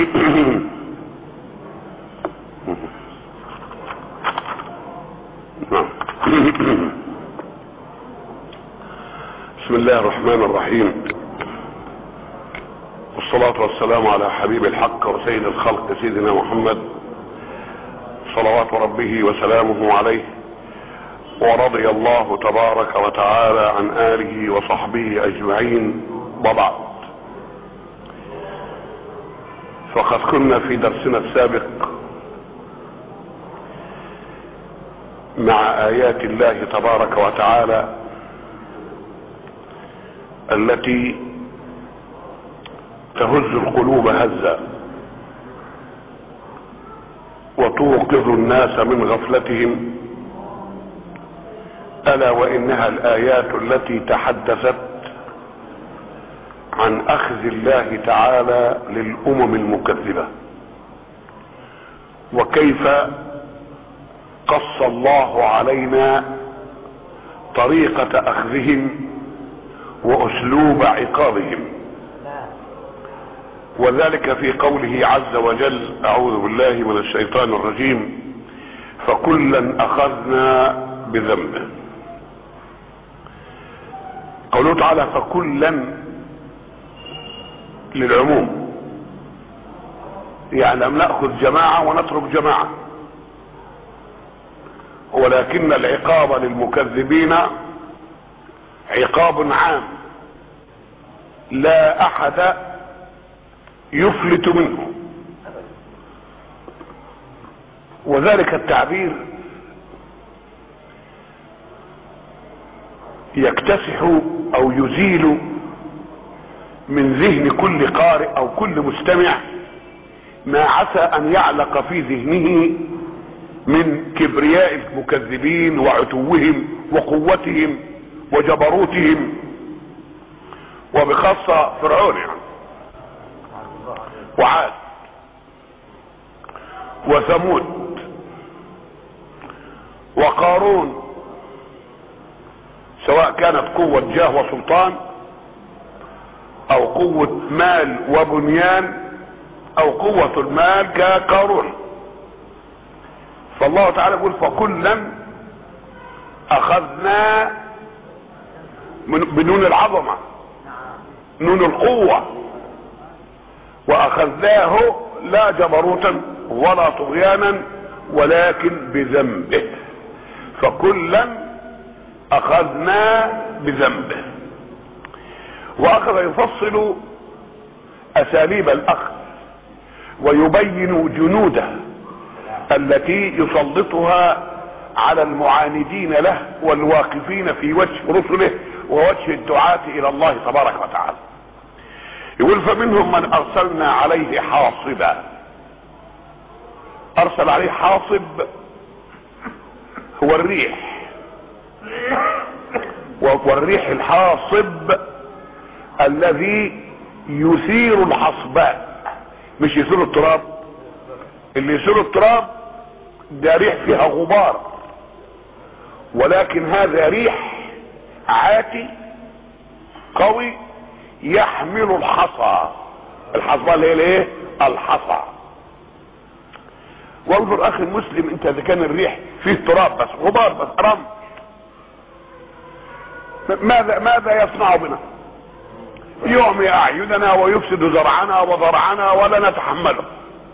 نعم. بسم الله الرحمن الرحيم والصلاة والسلام على حبيب الحق وسيد الخلق سيدنا محمد صلوات ربه وسلامه عليه ورضي الله تبارك وتعالى عن آله وصحبه أجمعين وبعد فقد كنا في درسنا السابق مع آيات الله تبارك وتعالى التي تهز القلوب هزا وتوقظ الناس من غفلتهم الا وانها الايات التي تحدثت عن اخذ الله تعالى للامم المكذبه وكيف قص الله علينا طريقه اخذهم واسلوب عقابهم وذلك في قوله عز وجل اعوذ بالله من الشيطان الرجيم فكلا اخذنا بذنبه قوله تعالى فكلا للعموم يعني لم ناخذ جماعه ونترك جماعه ولكن العقاب للمكذبين عقاب عام لا احد يفلت منه وذلك التعبير يكتسح او يزيل من ذهن كل قارئ او كل مستمع ما عسى ان يعلق في ذهنه من كبرياء المكذبين وعتوهم وقوتهم وجبروتهم وبخاصة فرعون يعني وعاد وثمود وقارون سواء كانت قوة جاه وسلطان او قوة مال وبنيان او قوة المال كقارون فالله تعالى يقول فكلا اخذنا من بنون العظمة نون القوة واخذناه لا جبروتا ولا طغيانا ولكن بذنبه فكلا اخذنا بذنبه واخذ يفصل اساليب الاخذ ويبين جنوده التي يسلطها على المعاندين له والواقفين في وجه رسله ووجه الدعاة الى الله تبارك وتعالى يقول فمنهم من ارسلنا عليه حاصبا ارسل عليه حاصب هو الريح والريح الحاصب الذي يثير الحصباء مش يثير التراب اللي يثير التراب ده ريح فيها غبار ولكن هذا ريح عاتي قوي يحمل الحصى الحصباء اللي هي الايه الحصى وانظر اخي المسلم انت اذا كان الريح فيه تراب بس غبار بس رمل ماذا ماذا يصنع بنا يعمي اعيننا ويفسد زرعنا وضرعنا ولا نتحمله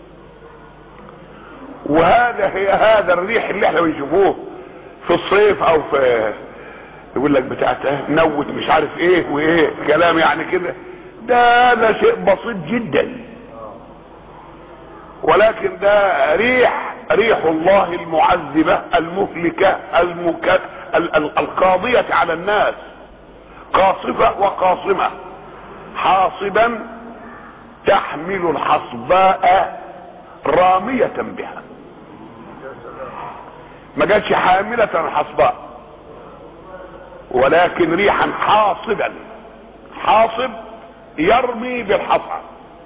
وهذا هي هذا الريح اللي احنا بنشوفوه في الصيف او في يقول لك بتاعت نوت مش عارف ايه وايه كلام يعني كده ده ده شيء بسيط جدا ولكن ده ريح ريح الله المعذبة المهلكة المك... ال... ال... القاضية على الناس قاصفة وقاصمة حاصبا تحمل الحصباء رامية بها ما قالش حاملة الحصباء ولكن ريحا حاصبا حاصب يرمي بالحصى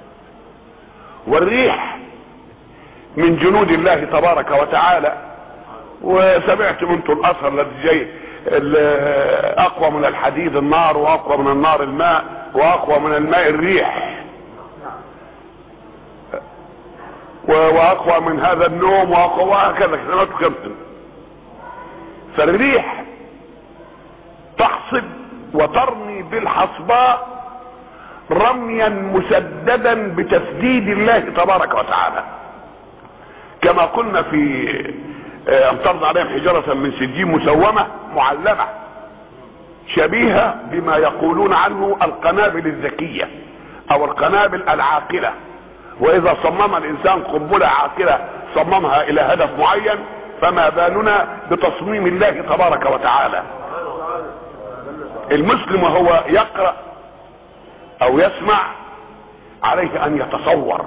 والريح من جنود الله تبارك وتعالى وسمعت انتم الاثر الذي جاي اقوى من الحديد النار واقوى من النار الماء واقوى من الماء الريح واقوى من هذا النوم واقوى وهكذا سنوات خمس فالريح تحصب وترمي بالحصباء رميا مسددا بتسديد الله تبارك وتعالى كما قلنا في آه، امطرنا عليهم حجارة من سجين مسومة معلمة شبيهة بما يقولون عنه القنابل الذكية او القنابل العاقلة واذا صمم الانسان قنبلة عاقلة صممها الى هدف معين فما بالنا بتصميم الله تبارك وتعالى المسلم وهو يقرأ او يسمع عليه ان يتصور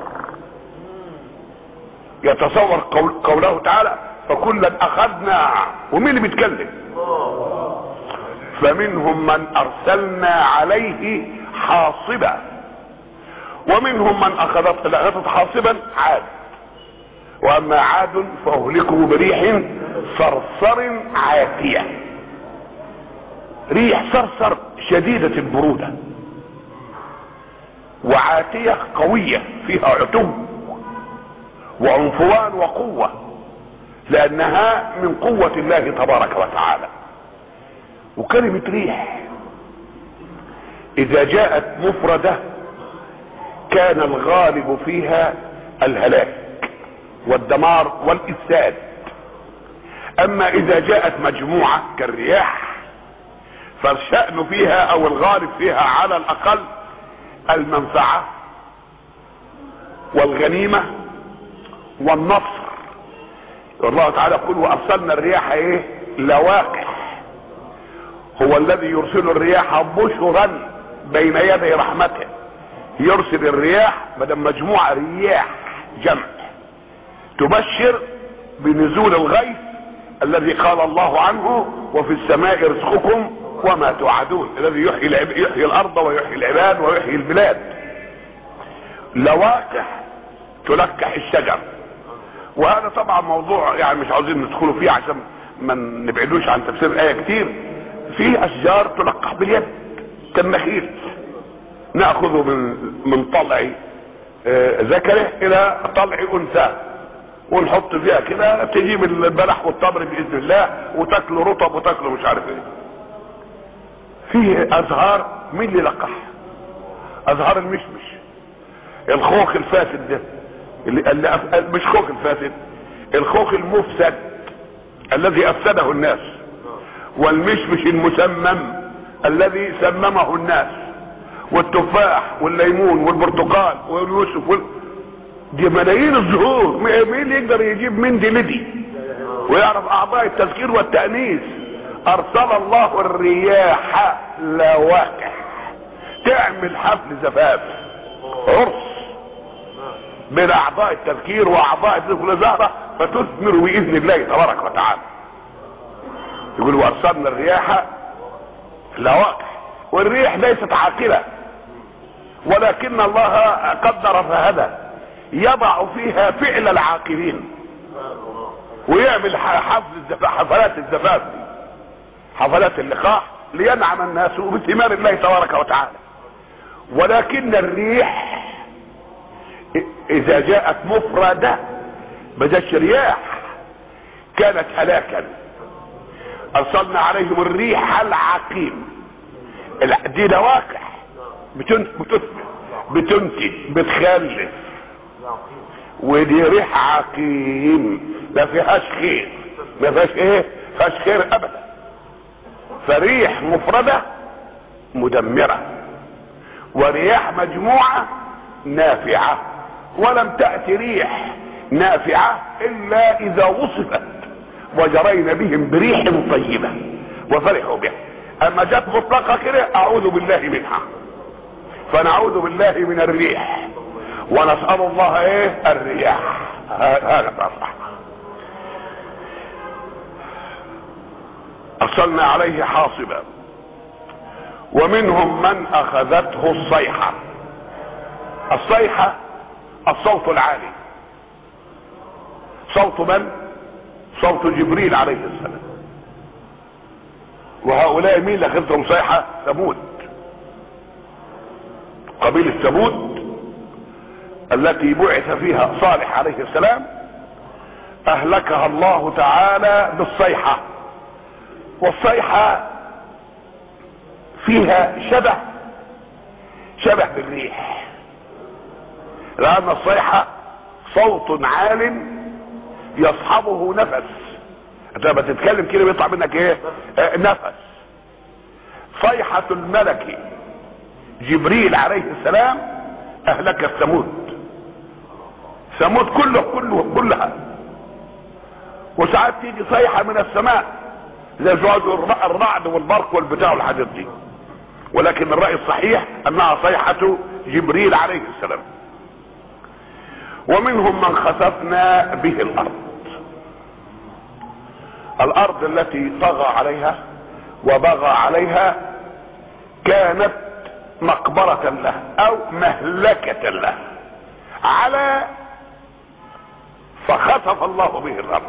يتصور قول قوله تعالى فكلا اخذنا ومين اللي بيتكلم فمنهم من ارسلنا عليه حاصبا ومنهم من اخذت اخذت حاصبا عاد واما عاد فاهلكوا بريح صرصر عاتيه ريح صرصر شديده البروده وعاتيه قويه فيها عتو وعنفوان وقوه لانها من قوه الله تبارك وتعالى وكلمه ريح اذا جاءت مفرده كان الغالب فيها الهلاك والدمار والافساد اما اذا جاءت مجموعه كالرياح فالشأن فيها او الغالب فيها على الاقل المنفعة والغنيمة والنصر الله تعالى يقول وارسلنا الرياح ايه لواقح هو الذي يرسل الرياح بشرا بين يدي رحمته يرسل الرياح بدل مجموعة رياح جمع تبشر بنزول الغيث الذي قال الله عنه وفي السماء رزقكم وما توعدون الذي يحيي, يحيي الارض ويحيي العباد ويحيي البلاد لواقح تلقح الشجر وهذا طبعا موضوع يعني مش عاوزين ندخلوا فيه عشان ما نبعدوش عن تفسير الايه كتير في اشجار تلقح باليد كالنخيل ناخذه من من طلع آه، ذكره الى طلع انثى ونحط فيها كده تجيب البلح والتمر باذن الله وتاكله رطب وتاكله مش عارف ايه فيه ازهار مين اللي لقحها ازهار المشمش الخوخ الفاسد ده اللي, اللي مش خوخ الفاسد الخوخ المفسد الذي افسده الناس والمشمش المسمم الذي سممه الناس والتفاح والليمون والبرتقال واليوسف وال... دي ملايين الزهور مين اللي يقدر يجيب من دي لدي ويعرف اعضاء التذكير والتأنيث ارسل الله الرياح لواقع تعمل حفل زفاف عرس بين اعضاء التذكير واعضاء الذكر زهرة فتثمر باذن الله تبارك وتعالى يقول وارسلنا الرياح لواقع والريح ليست عاقلة ولكن الله قدر فهدى يضع فيها فعل العاقلين ويعمل حفل حفلات الزفاف دي حفلات اللقاح لينعم الناس بثمار الله تبارك وتعالى ولكن الريح اذا جاءت مفردة بدش رياح كانت هلاكا ارسلنا عليهم الريح العقيم دي لواقع بتنتج بتخلف ودي ريح عقيم ما فيهاش خير ما فيهاش ايه فيهاش خير ابدا فريح مفردة مدمرة ورياح مجموعة نافعة ولم تأتي ريح نافعة الا اذا وصفت وجرينا بهم بريح طيبة وفرحوا بها اما جت مطلقة كده اعوذ بالله منها فنعوذ بالله من الريح ونسأل الله ايه الرياح هذا صح ارسلنا عليه حاصبا ومنهم من اخذته الصيحة الصيحة الصوت العالي صوت من صوت جبريل عليه السلام وهؤلاء مين اللي اخذتهم صيحة ثمود قبيلة ثمود التي بعث فيها صالح عليه السلام اهلكها الله تعالى بالصيحة والصيحة فيها شبه شبه بالريح لان الصيحة صوت عال يصحبه نفس انت لما تتكلم كده بيطلع منك ايه آه نفس صيحة الملك جبريل عليه السلام اهلك الثمود ثمود كله كله كلها وساعات تيجي صيحة من السماء زي زواج الرعد والبرق والبتاع والحاجات دي ولكن الرأي الصحيح انها صيحة جبريل عليه السلام ومنهم من خسفنا به الارض الارض التي طغى عليها وبغى عليها كانت مقبرة له او مهلكة له على فخسف الله به الارض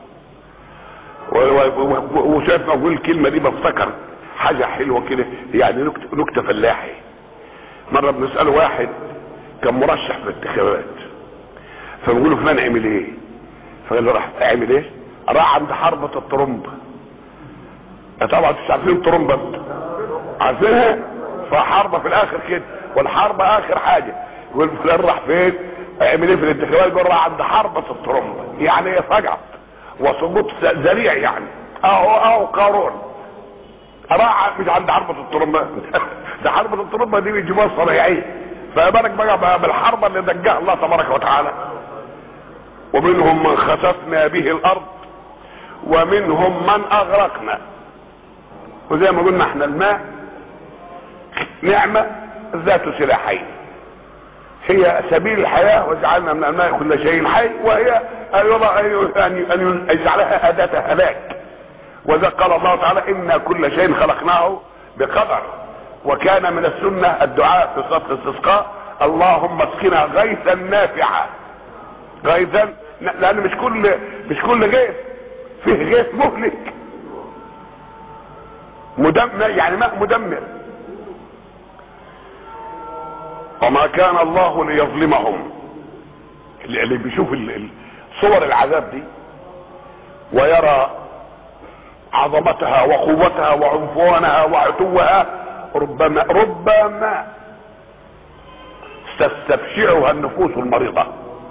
وشايف اقول الكلمه دي بفتكر حاجه حلوه كده يعني نكته نكته فلاحي مره بنساله واحد كان مرشح في الانتخابات فبنقول له فلان عمل ايه فقال له راح عمل ايه راح عند حربة الطرمبة طبعا انتوا عارفين الطرمبة عارفينها فحربة في الاخر كده والحربة اخر حاجة يقول فلان راح فين عمل ايه في الانتخابات يقول راح عند حربة الطرمبة يعني ايه فقط وسقوط ذريع يعني اهو اهو قارون راح مش عند حربة الطرمبة ده حربة الطرمبة دي بيجيبوها صنايعية فما بالك بقى بالحربة اللي دجاها الله تبارك وتعالى ومنهم من خسفنا به الارض ومنهم من اغرقنا وزي ما قلنا احنا الماء نعمة ذات سلاحين هي سبيل الحياة وجعلنا من الماء كل شيء حي وهي ايضا ان يجعلها اداة هلاك وذا قال الله تعالى انا كل شيء خلقناه بقدر وكان من السنة الدعاء في صلاة الاستسقاء اللهم اسقنا غيثا نافعا غيثا لان مش كل مش كل غيث فيه غيث مهلك مدمر يعني ماء مدمر وما كان الله ليظلمهم اللي بيشوف صور العذاب دي ويرى عظمتها وقوتها وعنفوانها وعتوها ربما ربما تستبشعها النفوس المريضة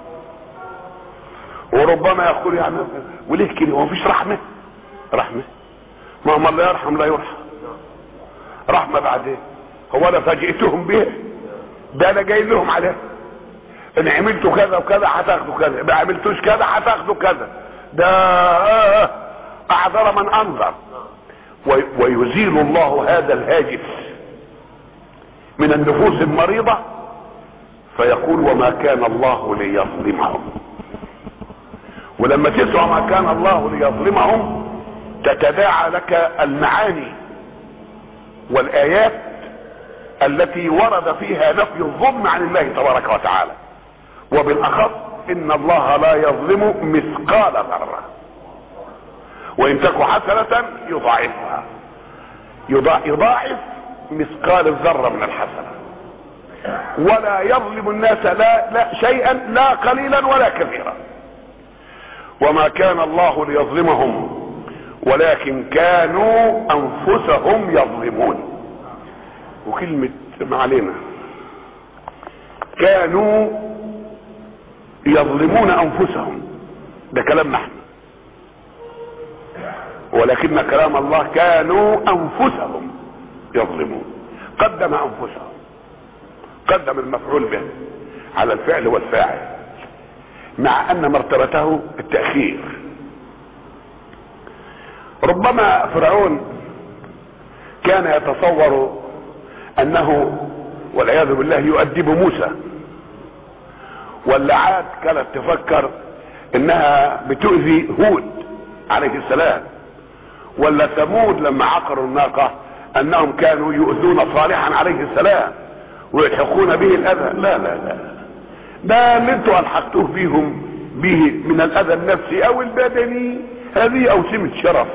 وربما يقول يعني وليه كده هو مفيش رحمة رحمة ما هم لا يرحم لا يرحم رحمة بعدين هو انا فاجئتهم به ده انا جاي لهم عليه ان عملتوا كذا وكذا هتاخدوا كذا ما عملتوش كذا هتاخدوا كذا ده اعذر من انذر ويزيل الله هذا الهاجس من النفوس المريضة فيقول وما كان الله ليظلمهم ولما تسمع ما كان الله ليظلمهم تتداعى لك المعاني والايات التي ورد فيها نفي الظلم عن الله تبارك وتعالى وبالاخص ان الله لا يظلم مثقال ذره وان تك حسنه يضاعفها يضاعف مثقال الذره من الحسنه ولا يظلم الناس لا, لا شيئا لا قليلا ولا كثيرا وما كان الله ليظلمهم ولكن كانوا انفسهم يظلمون وكلمة ما علينا كانوا يظلمون انفسهم ده كلام نحن ولكن كلام الله كانوا انفسهم يظلمون قدم انفسهم قدم المفعول به على الفعل والفاعل مع ان مرتبته التأخير ربما فرعون كان يتصور انه والعياذ بالله يؤدب موسى ولا عاد كانت تفكر انها بتؤذي هود عليه السلام ولا ثمود لما عقروا الناقة انهم كانوا يؤذون صالحا عليه السلام ويلحقون به الاذى لا لا لا ده اللي انتوا الحقتوه بيهم به من الاذى النفسي او البدني هذه اوسمة شرف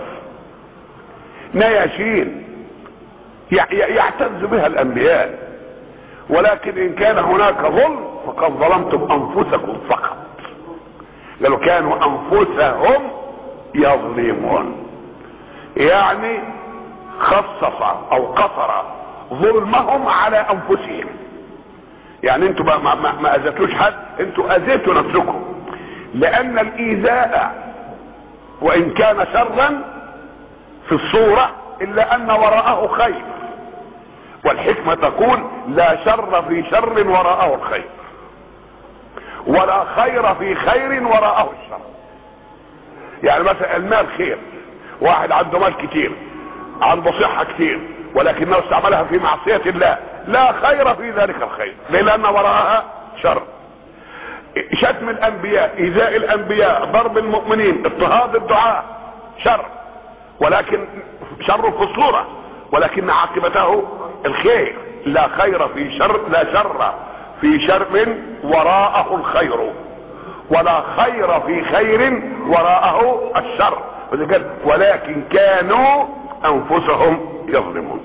نياشين يعتز بها الانبياء ولكن ان كان هناك ظلم فقد ظلمتم انفسكم فقط قالوا كانوا انفسهم يظلمون يعني خصص او قصر ظلمهم على انفسهم يعني انتوا ما, ما, ما اذيتوش حد انتوا اذيتوا نفسكم لان الايذاء وان كان شرا في الصورة الا ان وراءه خير والحكمة تقول لا شر في شر وراءه الخير ولا خير في خير وراءه الشر يعني مثلا المال خير واحد عنده مال كتير عنده صحة كتير ولكنه استعملها في معصية الله لا خير في ذلك الخير لان وراءها شر شتم الانبياء ايذاء الانبياء ضرب المؤمنين اضطهاد الدعاء شر ولكن شر في الصورة ولكن عاقبته الخير لا خير في شر لا شر في شر وراءه الخير ولا خير في خير وراءه الشر ولكن كانوا انفسهم يظلمون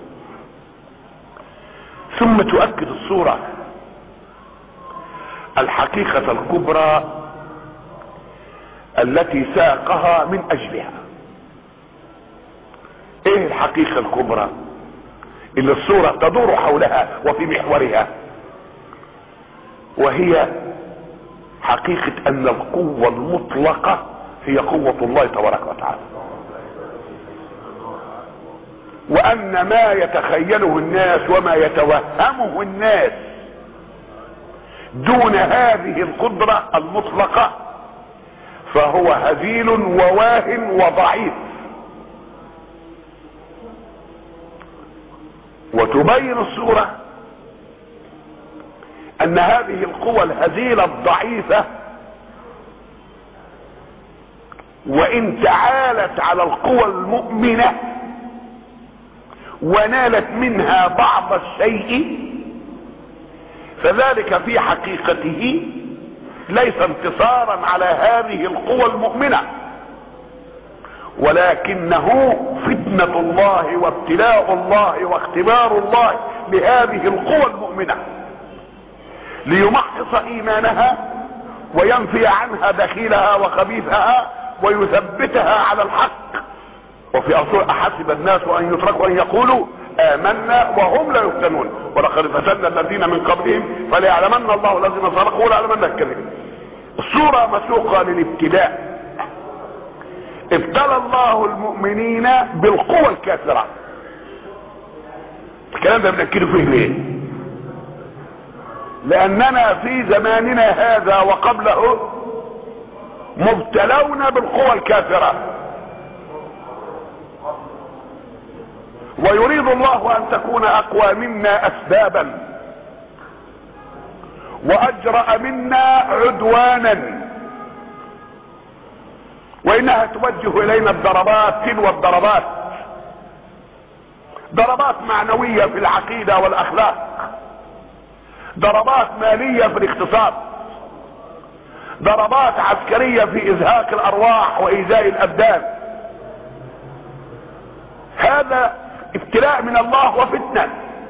ثم تؤكد الصورة الحقيقة الكبرى التي ساقها من اجلها ايه الحقيقة الكبرى اللي الصورة تدور حولها وفي محورها وهي حقيقة ان القوة المطلقة هي قوة الله تبارك وتعالى وان ما يتخيله الناس وما يتوهمه الناس دون هذه القدرة المطلقة فهو هزيل وواهن وضعيف وتبين الصورة ان هذه القوى الهزيلة الضعيفة وان تعالت على القوى المؤمنة ونالت منها بعض الشيء فذلك في حقيقته ليس انتصارا على هذه القوى المؤمنة ولكنه فتنة الله وابتلاء الله واختبار الله لهذه القوى المؤمنة ليمحص ايمانها وينفي عنها دخيلها وخبيثها ويثبتها على الحق وفي اصول احسب الناس ان يتركوا ان يقولوا امنا وهم لا يفتنون ولقد فتنا الذين من قبلهم فليعلمن الله الذين صدقوا وليعلمن الكذبين الصورة مسوقة للابتلاء ابتلى الله المؤمنين بالقوى الكافرة الكلام ده بنأكده فيه ليه لاننا في زماننا هذا وقبله مبتلون بالقوى الكافرة ويريد الله ان تكون اقوى منا اسبابا واجرأ منا عدوانا وانها توجه الينا الضربات تلو الضربات ضربات معنوية في العقيدة والاخلاق ضربات مالية في الاقتصاد ضربات عسكرية في ازهاق الارواح وايذاء الابدان هذا ابتلاء من الله وفتنة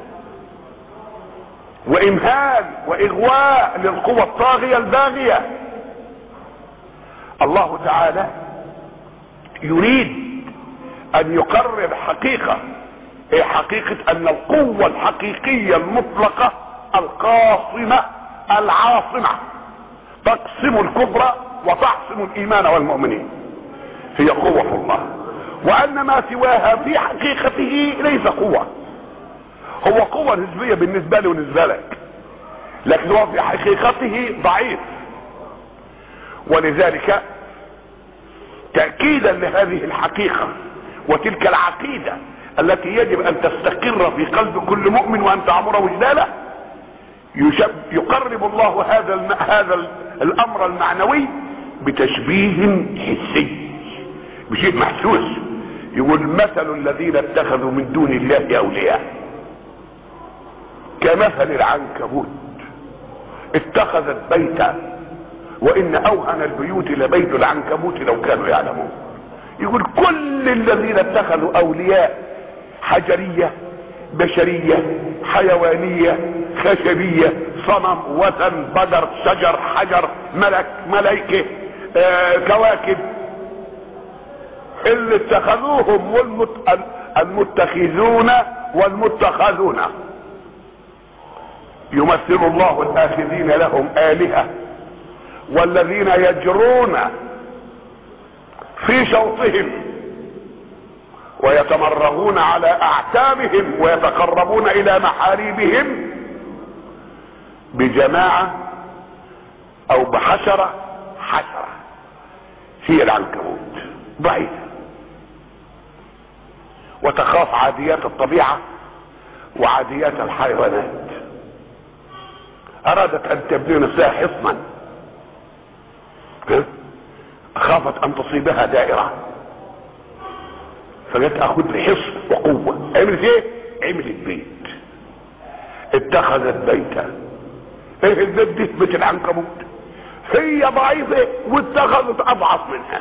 وامهال واغواء للقوى الطاغية الباغية الله تعالى يريد ان يقرر حقيقة ايه حقيقة ان القوة الحقيقية المطلقة القاصمة العاصمة تقسم الكبرى وتعصم الايمان والمؤمنين هي قوة الله وان ما سواها في حقيقته ليس قوة هو قوة نسبية بالنسبة لي ونسبة لك لكن هو في حقيقته ضعيف ولذلك تأكيدا لهذه الحقيقة وتلك العقيدة التي يجب ان تستقر في قلب كل مؤمن وان تعمر وجدانه يقرب الله هذا الم... هذا الامر المعنوي بتشبيه حسي بشيء محسوس يقول مثل الذين اتخذوا من دون الله اولياء كمثل العنكبوت اتخذت بيتا وان اوهن البيوت لبيت العنكبوت لو كانوا يعلمون يقول كل الذين اتخذوا اولياء حجرية بشرية حيوانية خشبية صنم وثن بقر شجر حجر ملك ملائكة آه كواكب اللي اتخذوهم والمت... المتخذون والمتخذون يمثل الله الاخذين لهم الهه والذين يجرون في شوطهم ويتمرغون على اعتابهم ويتقربون الى محاريبهم بجماعة او بحشرة حشرة هي العنكبوت ضعيفة وتخاف عاديات الطبيعة وعاديات الحيوانات ارادت ان تبني نفسها حصنا خافت ان تصيبها دائرة فجت اخذ بحصن وقوة عملت ايه عملت بيت اتخذت بيتا ايه البيت دي بيت العنكبوت هي ضعيفة واتخذت اضعف منها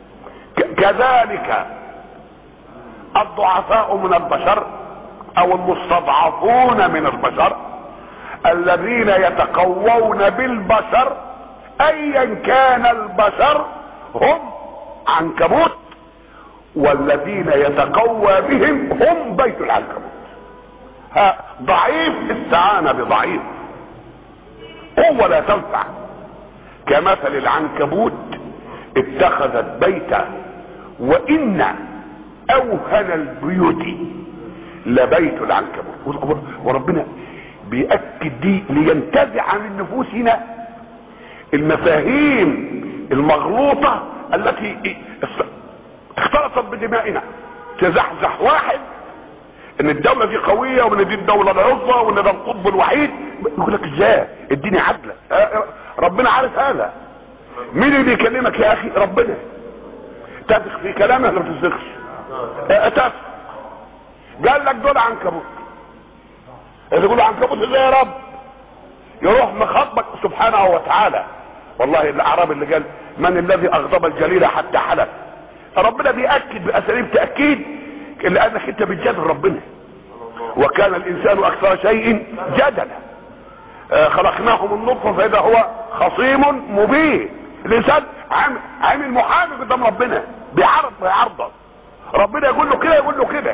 كذلك الضعفاء من البشر او المستضعفون من البشر الذين يتقوون بالبشر ايا كان البشر هم عنكبوت والذين يتقوى بهم هم بيت العنكبوت ها ضعيف استعان بضعيف قوة لا تنفع كمثل العنكبوت اتخذت بيتا وان اوهن البيوت لبيت العنكبوت وربنا بيأكد دي لينتزع من نفوسنا المفاهيم المغلوطة التي اختلطت بدمائنا تزحزح واحد ان الدولة دي قوية وان دي الدولة العظمى وان ده القطب الوحيد يقول لك ازاي الدنيا عادلة ربنا عارف هذا مين اللي بيكلمك يا اخي ربنا تثق في كلامه ولا ما تثقش تثق قال لك دول عنكبوت اللي يقولوا عنكبوت ازاي يا رب يروح مخاطبك سبحانه وتعالى والله الاعراب اللي قال من الذي اغضب الجليل حتى حلف ربنا بيأكد باساليب تأكيد لانك انت بتجادل ربنا وكان الانسان اكثر شيء جدلا آه خلقناه من نطفه فاذا هو خصيم مبين الانسان عامل عامل محامي قدام ربنا بيعرض بيعرضه ربنا يقول له كده يقول له كده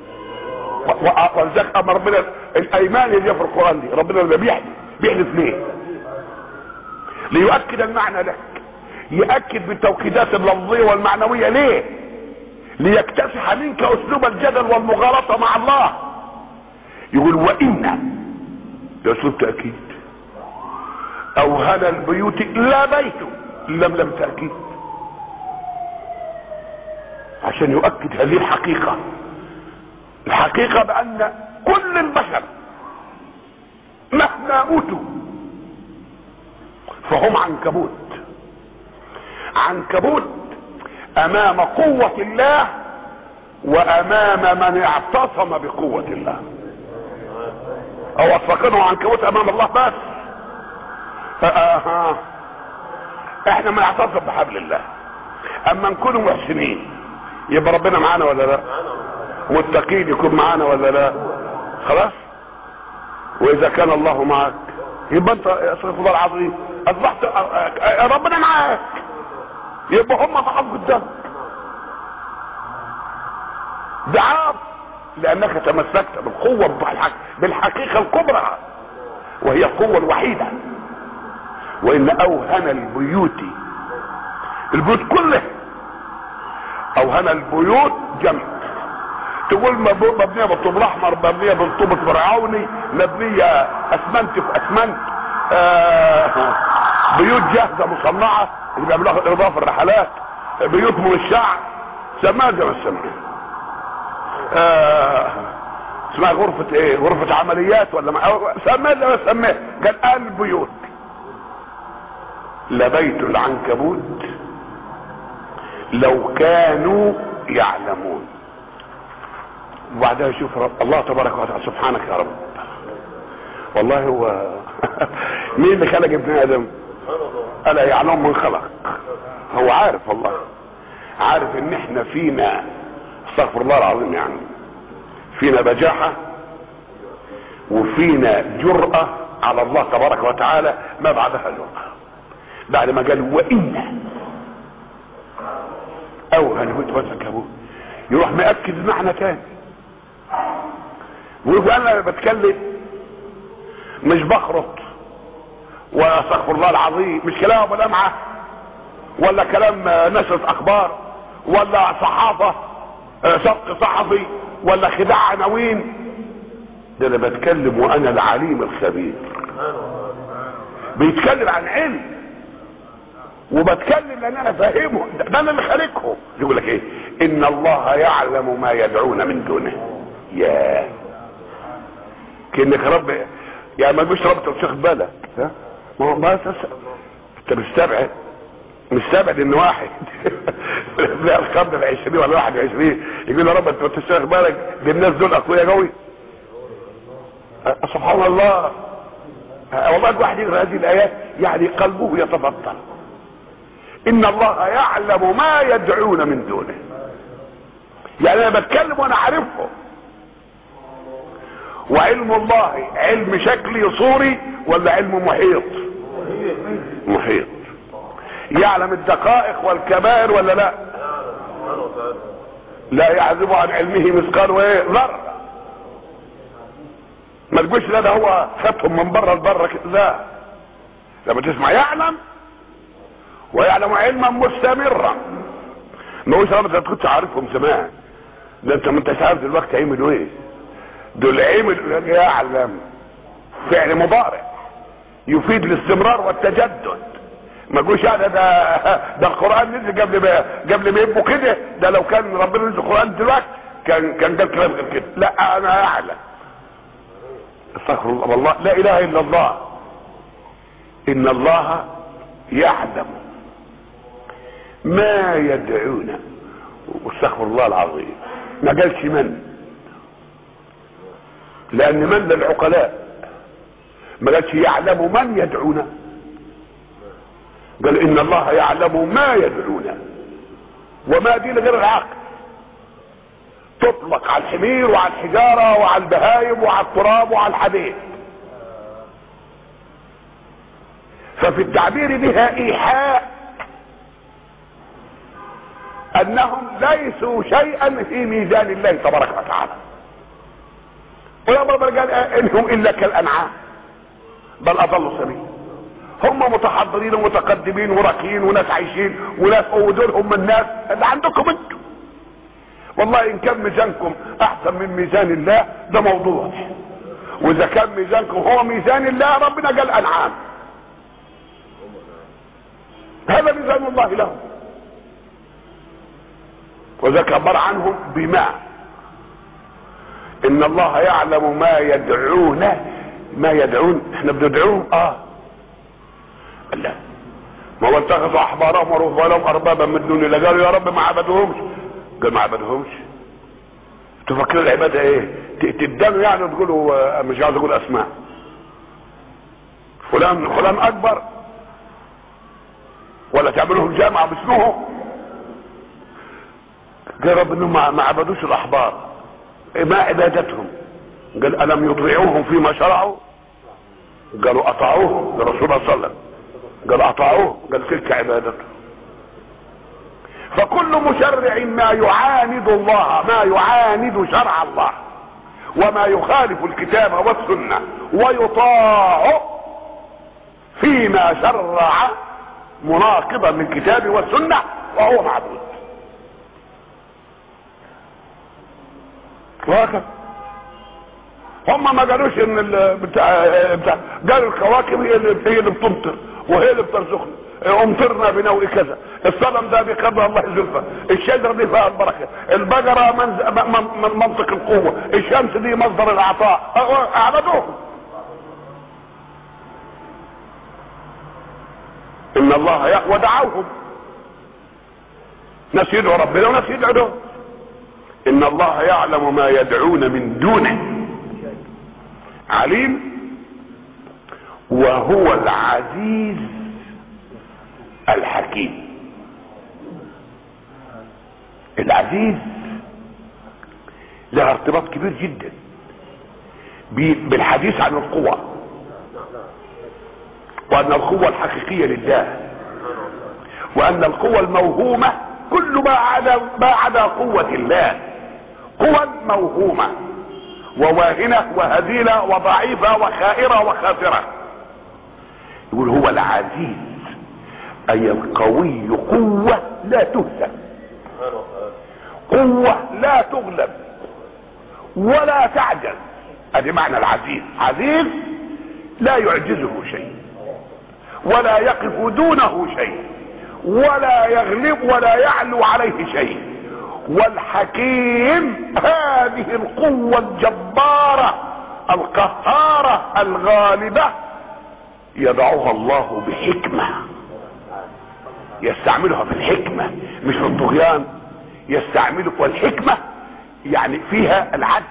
ولذلك اما ربنا الايمان اللي في القران دي ربنا اللي بيحلف بيحلف ليه ليؤكد المعنى لك يأكد بالتوكيدات اللفظية والمعنوية ليه ليكتسح منك اسلوب الجدل والمغالطة مع الله يقول وإن اسلوب تأكيد اوهن البيوت لا بيت لم لم تأكيد عشان يؤكد هذه الحقيقة الحقيقة بأن كل البشر مهما اوتوا فهم عنكبوت عنكبوت امام قوة الله وامام من اعتصم بقوة الله او فاكرهم عنكبوت امام الله بس آه احنا ما نعتصم بحبل الله اما نكون محسنين يبقى ربنا معانا ولا لا متقين يكون معانا ولا لا خلاص واذا كان الله معك يبقى انت استغفر الله العظيم اصبحت ربنا معاك يبقى هم ضعاف قدامك ضعاف لانك تمسكت بالقوة بالحقيقة الكبرى وهي القوة الوحيدة وان اوهن البيوت البيوت كلها اوهن البيوت جمع تقول مبنية بالطوب الاحمر مبنية بالطوب فرعوني مبنية اسمنت في اسمنت آه بيوت جاهزة مصنعة اللي بيعملوها اضافة الرحلات بيوت مرشعة سماها زي ما سماها آه اسمها غرفة ايه غرفة عمليات ولا ما سماها زي ما سماها قال البيوت لبيت العنكبوت لو كانوا يعلمون وبعدها يشوف رب الله تبارك وتعالى سبحانك يا رب والله هو مين اللي خلق ابن ادم الا يعلم من خلق هو عارف والله عارف ان احنا فينا استغفر الله العظيم يعني فينا بجاحة وفينا جرأة على الله تبارك وتعالى ما بعدها جرأة بعد ما قال وإن أو هنموت وسكبوه يروح مأكد معنى تاني ويقول أنا بتكلم مش بخرط واستغفر الله العظيم مش كلام ابو لمعه ولا كلام نشرة اخبار ولا صحافة سبق صحفي ولا خداع عناوين ده انا بتكلم وانا العليم الخبير بيتكلم عن علم وبتكلم لان انا فاهمه ده انا اللي خالقهم يقول لك ايه ان الله يعلم ما يدعون من دونه يا كانك رب يعني ما تجيش رب تشيخ بالك ها ما هو بس انت مستبعد مستبعد ان واحد لا القرن العشرين ولا واحد وعشرين يقول يا رب انت تشتغل بالك دي الناس دول اقوياء قوي سبحان الله والله الواحد يقرا هذه الايات يعني قلبه يتفطر ان الله يعلم ما يدعون من دونه يعني انا بتكلم وانا عارفه وعلم الله علم شكلي صوري ولا علم محيط محيط يعلم الدقائق والكبائر ولا لا لا يعزب عن علمه مثقال وايه ذره ما تقولش لا ده هو خدهم من بره لبره كده لا لما تسمع يعلم ويعلم علما مستمرا ما هوش رب انت كنت عارفهم زمان ده انت ما انتش عارف دلوقتي هيعملوا ايه دول عملوا يعلم فعل مضارع يفيد الاستمرار والتجدد ما تقولش انا ده ده القران نزل قبل ما قبل ما يبقوا كده ده لو كان ربنا نزل القران دلوقتي كان كان ده الكلام غير كده لا انا اعلم استغفر الله والله لا اله الا الله ان الله يعلم ما يدعون واستغفر الله العظيم ما قالش من لان من للعقلاء ما قالش يعلم من يدعون قال ان الله يعلم ما يدعون وما دي لغير العقل تطلق على الحمير وعلى الحجارة وعلى البهايم وعلى التراب وعلى الحديد ففي التعبير بها ايحاء انهم ليسوا شيئا في ميزان الله تبارك وتعالى ولما قال انهم الا كالانعام بل اضلوا سبيل هم متحضرين ومتقدمين وراقيين وناس عايشين وناس ودول هم الناس اللي عندكم انتم والله ان كان ميزانكم احسن من ميزان الله ده موضوع واذا كان ميزانكم هو ميزان الله ربنا قال انعام هذا ميزان الله لهم وذاك عبر عنهم بما ان الله يعلم ما يدعون ما يدعون احنا بندعوهم اه لا ما هو اتخذوا احبارهم ورهبانهم اربابا من دون الله قالوا يا رب ما عبدهمش قال ما عبدهمش تفكروا العباده ايه تدانوا يعني وتقولوا مش عاوز اقول اسماء فلان فلان اكبر ولا تعملوهم جامعه باسمهم قال رب انهم ما عبدوش الاحبار ما عبادتهم قال الم يطيعوهم فيما شرعوا قالوا اطاعوهم لرسول الله صلى الله عليه وسلم قال اطاعوه قال تلك عبادته فكل مشرع ما يعاند الله ما يعاند شرع الله وما يخالف الكتاب والسنة ويطاع فيما شرع مناقضا للكتاب والسنة وهو معبود وهكذا هم ما قالوش ان بتاع بتاع قالوا الكواكب هي اللي هي اللي بتمطر وهي اللي بترزقنا امطرنا بنوء كذا الصنم ده بقدر الله زلفة الشجرة دي فيها البركة البقرة منز... من منطق القوة الشمس دي مصدر العطاء اعبدوهم ان الله ي... ودعوهم ناس يدعو ربنا وناس يدعو ان الله يعلم ما يدعون من دونه عليم وهو العزيز الحكيم العزيز لها ارتباط كبير جدا بالحديث عن القوى وان القوة الحقيقية لله وان القوة الموهومة كل ما عدا ما عدا قوة الله قوى موهومة وواهنة وهزيلة وضعيفة وخائرة وخاسرة يقول هو العزيز اي القوي قوة لا تهزم قوة لا تغلب ولا تعجز ادي معنى العزيز عزيز لا يعجزه شيء ولا يقف دونه شيء ولا يغلب ولا يعلو عليه شيء والحكيم هذه القوة الجبارة القهارة الغالبة يضعها الله بحكمة يستعملها في الحكمة مش في الطغيان يستعملها والحكمة يعني فيها العدل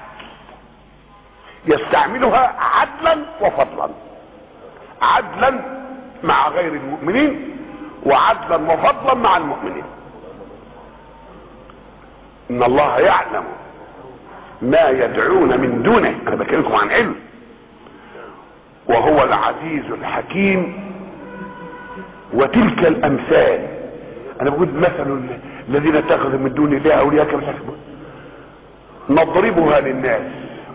يستعملها عدلا وفضلا عدلا مع غير المؤمنين وعدلا وفضلا مع المؤمنين ان الله يعلم ما يدعون من دونه انا بكلمكم عن علم وهو العزيز الحكيم وتلك الامثال انا بقول مثل الذين اتخذوا من دون الله اولياء كما نضربها للناس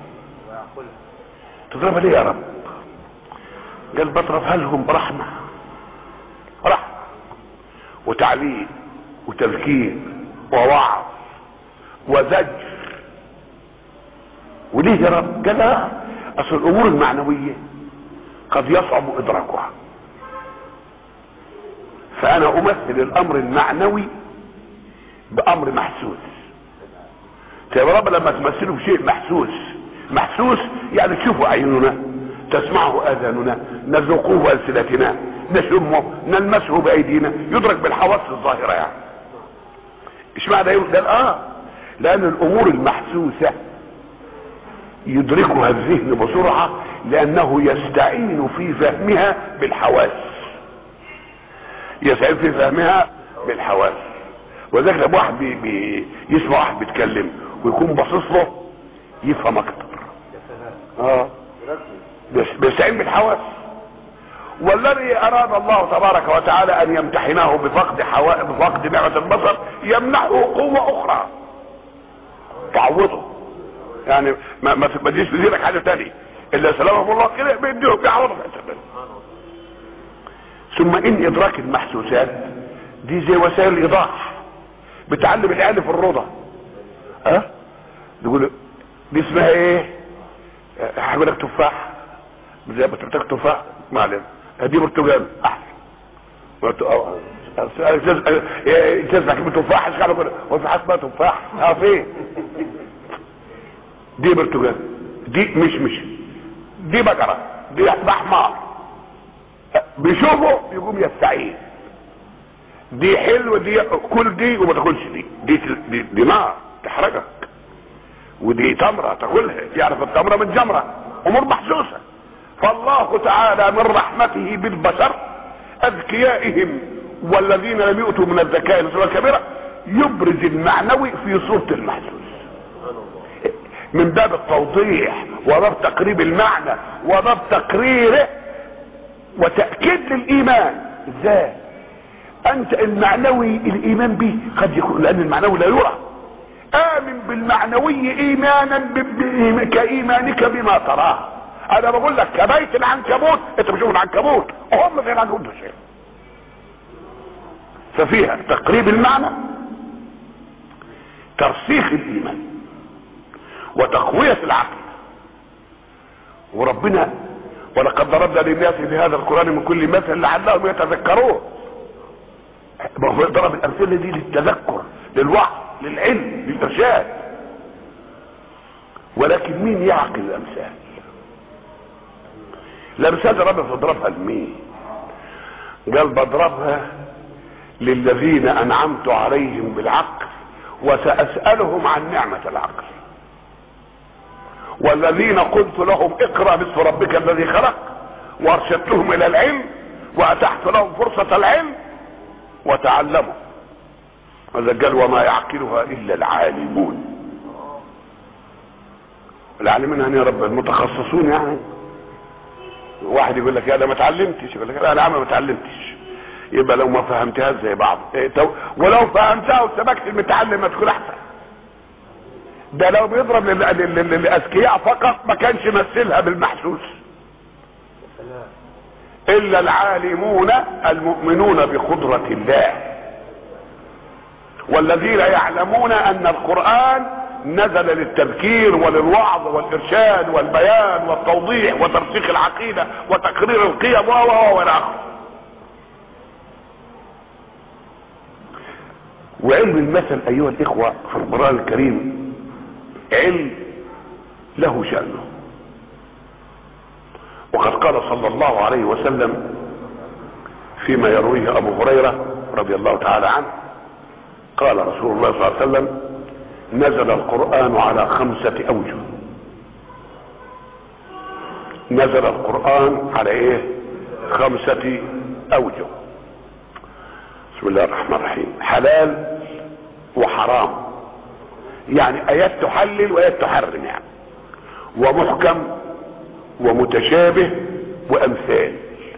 تضربها ليه يا رب قال بضربها لهم برحمه رحمه وتعليم وتذكير ووعظ وزجر وليه يا رب قال لا اصل الامور المعنويه قد يصعب ادراكها فانا امثل الامر المعنوي بامر محسوس طيب يا رب لما تمثله بشيء محسوس محسوس يعني تشوفه عيننا تسمعه اذاننا نذوقه بالسنتنا نشمه نلمسه بايدينا يدرك بالحواس الظاهره يعني ايش معنى يقول ده اه لان الامور المحسوسه يدركها الذهن بسرعه لانه يستعين في فهمها بالحواس يستعين في فهمها بالحواس وذلك لما واحد بي بي يسمع واحد بيتكلم ويكون باصص له يفهم اكتر اه بيستعين بالحواس والذي اراد الله تبارك وتعالى ان يمتحنه بفقد حوا... بفقد نعمه البصر يمنحه قوه اخرى تعوضه يعني ما ما تجيش في ذهنك حاجه ثانيه الا سلامه الله كده بيديه بيعوضه في حته ثم ان ادراك المحسوسات دي زي وسائل الايضاح بتعلم العيال في الروضه ها أه؟ تقول دي اسمها ايه هقول لك تفاح زي ما تحتاج تفاح ما علينا دي برتقال احسن تسمع كلمة تفاح ايش قالوا كده هو في حاجه اسمها تفاح اه فين دي برتقال دي مش مش دي بقرة دي حمار بيشوفوا يقوم يستعين دي حلوة دي كل دي وما تاكلش دي دي, دي, دي نار تحرقك ودي تمرة تاكلها يعرف التمرة من جمرة امور محسوسة فالله تعالى من رحمته بالبشر اذكيائهم والذين لم يؤتوا من الذكاء الصورة الكبيرة يبرز المعنوي في صورة المحسوس من باب التوضيح وباب تقريب المعنى وباب تقريره وتأكيد للإيمان ازاي انت المعنوي الايمان به قد يكون لان المعنوي لا يرى امن بالمعنوي ايمانا كايمانك بما تراه انا بقول لك كبيت العنكبوت انت بتشوف العنكبوت هم زي العنكبوت شيء ففيها تقريب المعنى ترسيخ الايمان وتقوية العقل وربنا ولقد ضربنا للناس في هذا القرآن من كل مثل لعلهم يتذكرون ما هو ضرب الامثله دي للتذكر للوعي للعلم للارشاد ولكن مين يعقل الامثال الامثال ربنا بيضربها لمين قال بضربها للذين انعمت عليهم بالعقل وساسالهم عن نعمه العقل والذين قلت لهم اقرا باسم ربك الذي خلق وارشدتهم الى العلم واتحت لهم فرصه العلم وتعلموا هذا قال وما يعقلها الا العالمون العالمين يعني يا رب المتخصصون يعني واحد يقول لك يا انا ما اتعلمتش يقول لك لا انا عم ما اتعلمتش يبقى لو ما فهمتهاش زي بعض إيه تو... ولو فهمتها وسبكت المتعلم ما تكون احسن ده لو بيضرب لل- لل- لل- للاذكياء فقط ما كانش مثلها بالمحسوس الا العالمون المؤمنون بقدرة الله والذين يعلمون ان القرآن نزل للتذكير وللوعظ والارشاد والبيان والتوضيح وترسيخ العقيدة وتقرير القيم و و و الى اخره وعلم المثل ايها الاخوة في القرآن الكريم علم له شأنه وقد قال صلى الله عليه وسلم فيما يرويه ابو هريرة رضي الله تعالى عنه قال رسول الله صلى الله عليه وسلم نزل القرآن على خمسة اوجه نزل القرآن على ايه خمسة اوجه بسم الله الرحمن الرحيم حلال وحرام يعني ايات تحلل وايات تحرم يعني ومحكم ومتشابه وامثال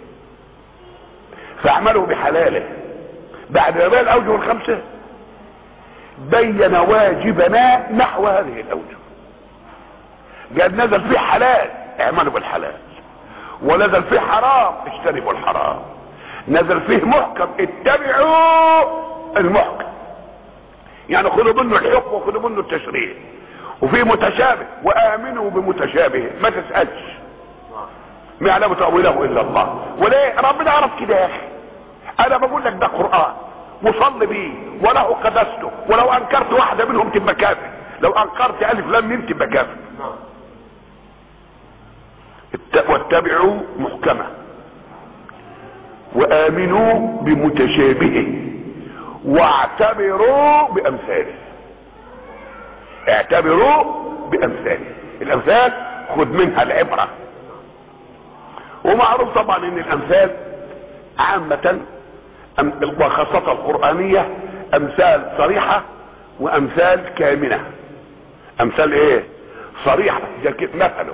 فاعملوا بحلاله بعد ما بين الاوجه الخمسه بين واجبنا نحو هذه الاوجه قال نزل فيه حلال اعملوا بالحلال ونزل فيه حرام اجتنبوا الحرام نزل فيه محكم اتبعوا المحكم يعني خذوا منه الحكم وخذوا منه التشريع وفي متشابه وامنوا بمتشابه ما تسالش ما يعلم تاويله الا الله وليه ربنا عرف كده يا اخي انا بقول لك ده قران وصل بيه وله قدسته ولو انكرت واحده منهم تبقى كافر لو انكرت الف لام ميم تبقى كافر ات- واتبعوا محكمه وامنوا بمتشابهه واعتبروا بامثاله اعتبروا بامثاله الامثال خذ منها العبره ومعروف طبعا ان الامثال عامة أم- وخاصة القرآنية امثال صريحة وامثال كامنة امثال ايه صريحة زي كده مثله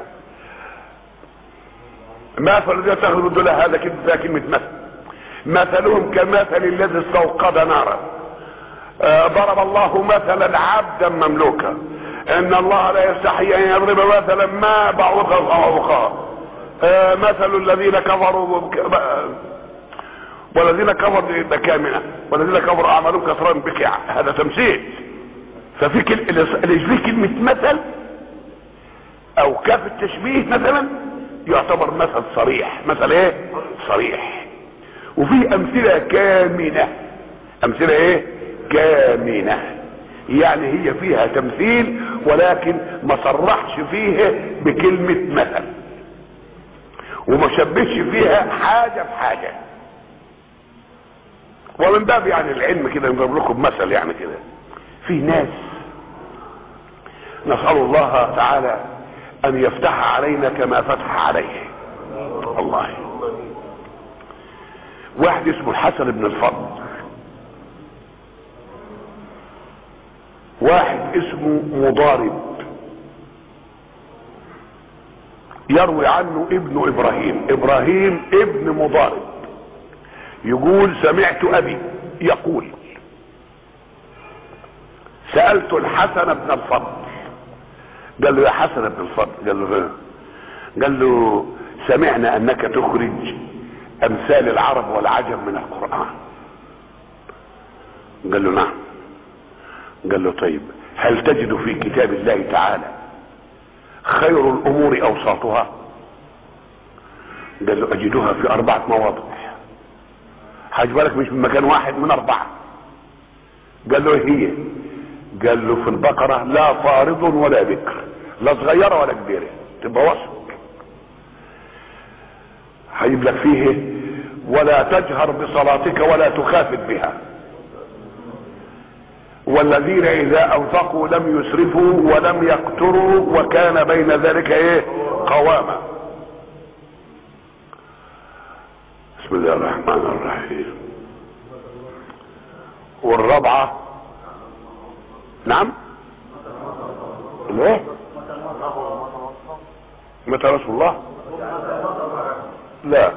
مثل الذي تاخذ الدولة هذا كده زي كلمة مثل مثلهم كمثل الذي استوقد نارا آه، ضرب الله مثلا عبدا مملوكا ان الله لا يستحي ان يضرب مثلا ما بعوضا فوقها آه، مثل الذين كفروا بك- والذين كفروا بكامنة والذين كفروا اعمالهم كسران بقيع هذا تمثيل ففي كل... اللي فيه كلمة مثل او كاف التشبيه مثلا يعتبر مثل صريح مثل ايه صريح وفي امثلة كامنة امثلة ايه كامنة يعني هي فيها تمثيل ولكن ما صرحش فيها بكلمة مثل وما شبهش فيها حاجة بحاجة ومن باب يعني العلم كده نضرب لكم مثل يعني كده في ناس نسأل الله تعالى ان يفتح علينا كما فتح عليه الله واحد اسمه الحسن بن الفضل واحد اسمه مضارب يروي عنه ابن ابراهيم ابراهيم ابن مضارب يقول سمعت ابي يقول سألت الحسن بن الفضل قال له يا حسن بن الفضل قال له ها قال له سمعنا انك تخرج امثال العرب والعجم من القرآن قال له نعم قال له طيب هل تجد في كتاب الله تعالى خير الامور اوساطها قال له اجدها في اربعة مواضع حاج بالك مش من مكان واحد من اربعة قال له إيه هي قال له في البقرة لا فارض ولا بكر لا صغيرة ولا كبيرة تبقى وسط هيجيب لك فيه ولا تجهر بصلاتك ولا تخافت بها والذين اذا انفقوا لم يسرفوا ولم يقتروا وكان بين ذلك ايه قواما بسم الله الرحمن الرحيم والرابعة نعم الايه متى رسول الله لا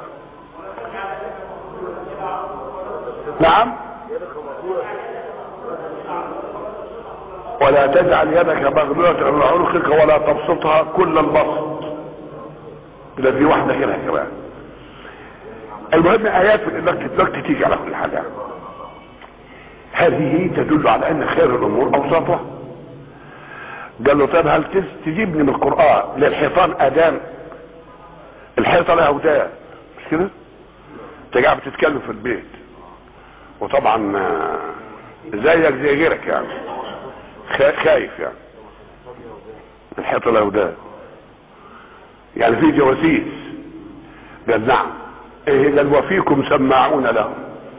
نعم ولا تجعل يدك مغلولة من عنقك ولا تبسطها كل البسط ده في واحدة كده كمان المهم ايات دلوقتي تيجي على كل حاجة هذه تدل على ان خير الامور اوسطها قال له طب هل تجيبني من القرآن للحيطان اذان الحيطة لها ودان مش كده انت قاعد بتتكلم في البيت وطبعا زيك زي غيرك يعني خايف يعني الحيطة لها ودان يعني في جواسيس قال نعم ايه قال وفيكم سماعون لهم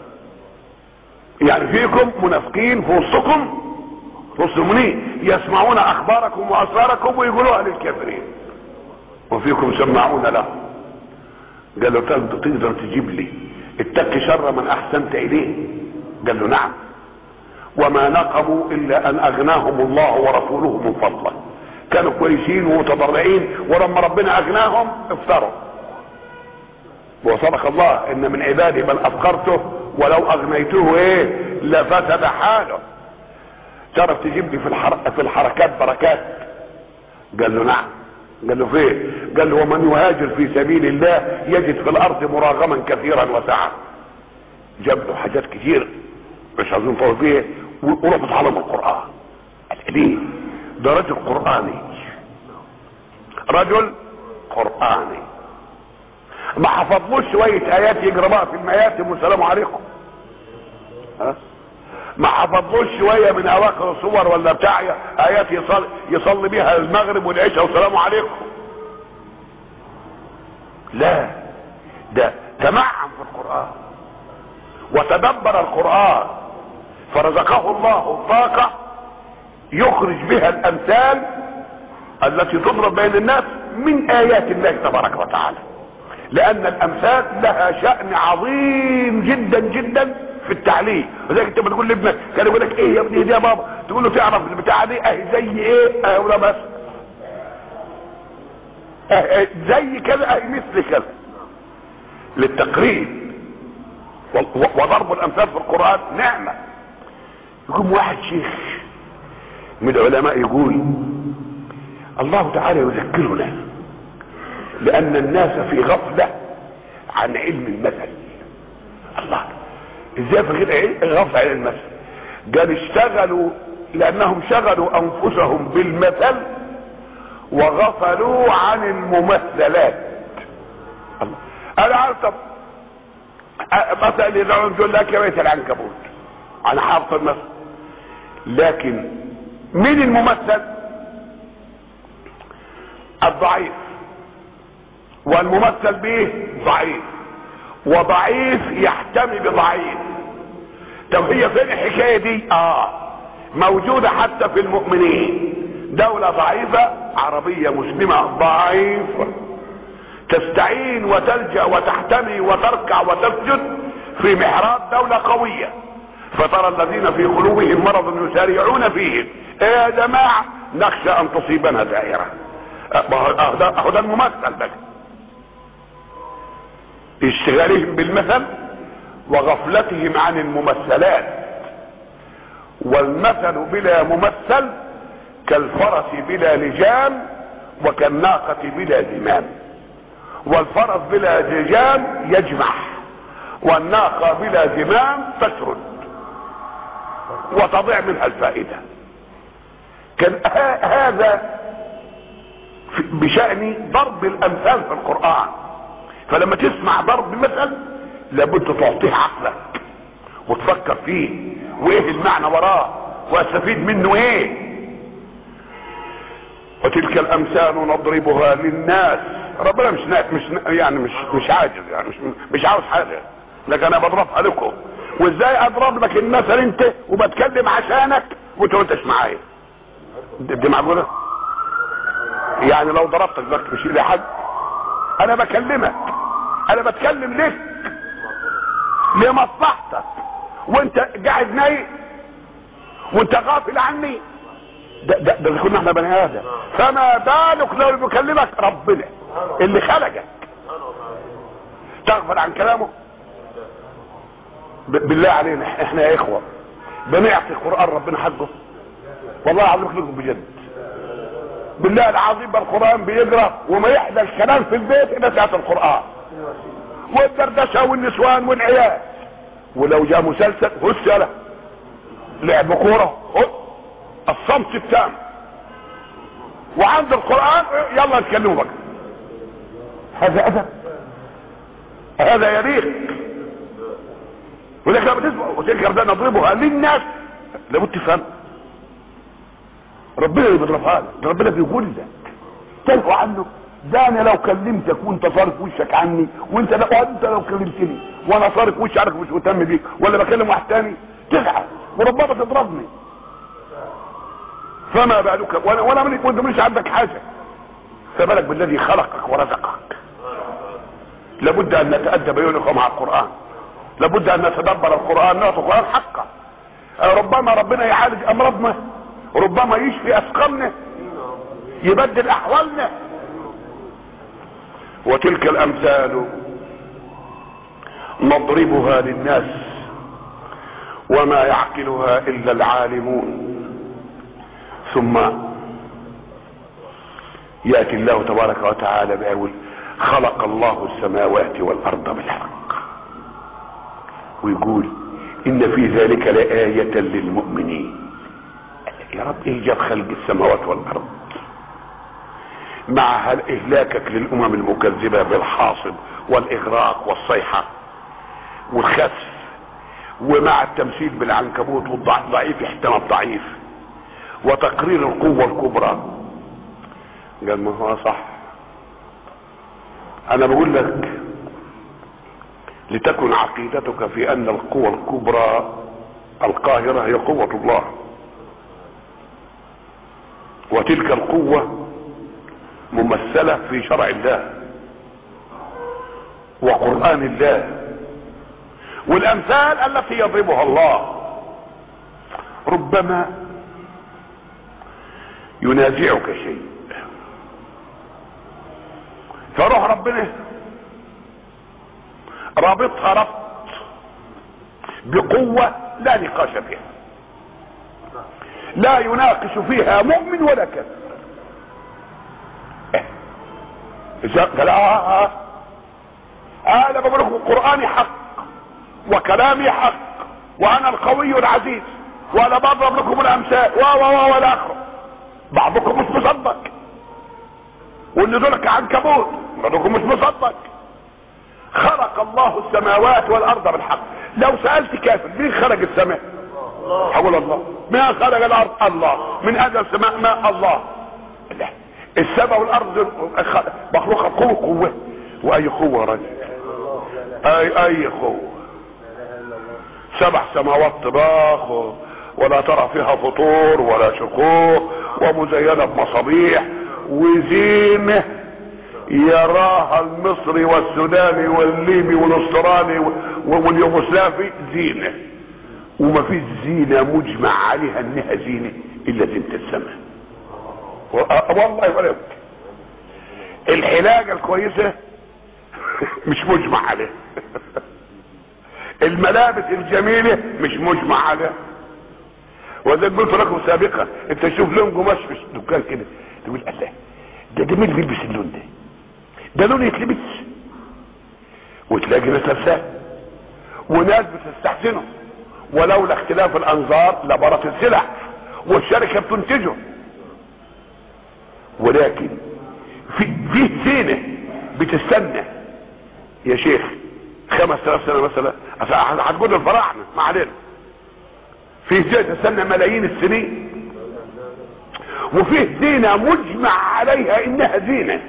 يعني فيكم منافقين في وسطكم في وسط المؤمنين يسمعون اخباركم واسراركم ويقولوها للكافرين وفيكم سماعون لهم قال له تقدر تجيب لي اتق شر من احسنت اليه قال له نعم وما نقموا الا ان اغناهم الله ورسوله من فضله كانوا كويسين ومتضرعين ولما ربنا اغناهم افتروا وصدق الله ان من عبادي من افقرته ولو اغنيته ايه لفسد حاله تعرف تجيب لي في, الحر... في الحركات بركات قال له نعم قال له فين قال له ومن يهاجر في سبيل الله يجد في الارض مراغما كثيرا وسعا جاب له حاجات كتير مش عايزين نطول فيها وروح بتعلم القران ليه ده رجل قراني رجل قراني ما حفظلوش شويه ايات يقرا بقى في المياتم والسلام عليكم ها ما حفظلوش شويه من اواخر الصور ولا بتاع ايات يصلي يصلي بيها المغرب والعشاء والسلام عليكم لا ده تمعن في القران وتدبر القران فرزقه الله الطاقه يخرج بها الامثال التي تضرب بين الناس من ايات الله تبارك وتعالى لان الامثال لها شأن عظيم جدا جدا في التعليم وذلك انت بتقول لابنك كان يقول لك ايه يا ابني دي يا بابا تقول له تعرف البتاعه دي اهي زي ايه اهي ولا بس اهي زي كذا اهي مثل كذا للتقريب وضرب الامثال في القران نعمه يقوم واحد شيخ من العلماء يقول الله تعالى يذكرنا لان الناس في غفله عن علم المثل الله ازاي في غير غفله عن المثل قال اشتغلوا لانهم شغلوا انفسهم بالمثل وغفلوا عن الممثلات الله انا عارف طب مثلا اللي يقول لك يا بيت العنكبوت انا حافظ المثل لكن مين الممثل الضعيف والممثل به ضعيف وضعيف يحتمي بضعيف طب هي فين الحكايه دي اه موجوده حتى في المؤمنين دوله ضعيفه عربيه مسلمه ضعيفه تستعين وتلجا وتحتمي وتركع وتسجد في محراب دوله قويه فترى الذين في قلوبهم مرض يسارعون فيهم ايه يا جماعه نخشى ان تصيبنا دائره اهو ده الممثل بقى اشتغالهم بالمثل وغفلتهم عن الممثلات والمثل بلا ممثل كالفرس بلا لجام وكالناقة بلا زمام والفرس بلا لجام يجمح والناقة بلا زمام تشرد وتضيع منها الفائدة كان هذا بشأن ضرب الأمثال في القرآن فلما تسمع ضرب مثل لابد تعطيه عقلك وتفكر فيه وايه المعنى وراه واستفيد منه ايه وتلك الامثال نضربها للناس ربنا مش مش يعني مش مش عاجز يعني مش مش عاوز حاجه لكن انا بضربها لكم وازاي اضرب لك المثل انت وبتكلم عشانك وانت ما انتش معايا دي معقوله يعني لو ضربتك دلوقتي مش لي حد انا بكلمك انا بتكلم لك لمصلحتك وانت قاعد نايم وانت غافل عني ده ده, ده كنا احنا بني ادم فما بالك لو بيكلمك ربنا اللي خلقك تغفل عن كلامه بالله علينا احنا يا اخوه بنعطي قران ربنا حقه والله العظيم لكم بجد بالله العظيم القران بيقرا وما يحدى الكلام في البيت الا ساعه القران والدردشه والنسوان والعيال ولو جاء مسلسل هس له لعب كوره الصمت التام وعند القران يلا نتكلموا بقى هذا ادب هذا يليق ولكن بالنسبه وتلك بدأ نضربها للناس لابد تفهم ربنا اللي بيضربها لك ربنا بيقول لك تلقوا عنه ده انا لو كلمتك وانت صارف وشك عني وانت لو انت لو كلمتني وانا صارف وشي عنك مش مهتم بيك ولا بكلم واحد تاني تزعل وربما تضربني فما بالك وانا وانا منك وانت مش عندك حاجه فبالك بالذي خلقك ورزقك لابد ان نتادب يونكم مع القران لابد ان نتدبر القران نعطي القران حقه ربما ربنا يعالج امراضنا ربما يشفي اسقامنا يبدل احوالنا وتلك الامثال نضربها للناس وما يعقلها الا العالمون ثم ياتي الله تبارك وتعالى بأول خلق الله السماوات والارض بالحق ويقول ان في ذلك لآية للمؤمنين يا رب ايه جاب خلق السماوات والارض مع اهلاكك للامم المكذبة بالحاصب والاغراق والصيحة والخسف ومع التمثيل بالعنكبوت والضعيف يحتمى الضعيف وتقرير القوة الكبرى قال ما هو صح انا بقول لك لتكن عقيدتك في ان القوة الكبرى القاهرة هي قوة الله وتلك القوة ممثلة في شرع الله وقرآن الله والامثال التي يضربها الله ربما ينازعك شيء فروح ربنا رابطها ربط بقوة لا نقاش فيها لا يناقش فيها مؤمن ولا كافر قال اه اه انا بقول لكم قراني حق وكلامي حق وانا القوي العزيز وانا بضرب لكم الامثال و و و والى اخره بعضكم مش مصدق واللي دولك عنكبوت بعضكم مش مصدق خلق الله السماوات والارض بالحق لو سالت كافر مين خلق السماء حول الله مين خلق الارض الله من هذا السماء ما الله لا السماء والارض مخلوقه قوه قوه واي قوه رجل اي اي قوه سبع سماوات طباخ ولا ترى فيها فطور ولا شقوق ومزينه بمصابيح وزينه يراها المصري والسوداني والليبي والاسترالي واليوغوسلافي زينه وما فيش زينه مجمع عليها انها زينه الا زينه السماء والله يبارك الحلاقه الكويسه مش مجمع عليها الملابس الجميله مش مجمع عليها وزي قلت لكم سابقا انت تشوف لون قماش في الدكان كده تقول الله ده جميل بيلبس اللون ده ده لون يتلبس وتلاقي ناس لابساه وناس بتستحسنه ولولا اختلاف الانظار لبرت السلع والشركه بتنتجه ولكن في في زينه بتستنى يا شيخ خمس ثلاث سنه مثلا هتقول الفراعنه ما علينا في زينه تستنى ملايين السنين وفيه زينه مجمع عليها انها زينه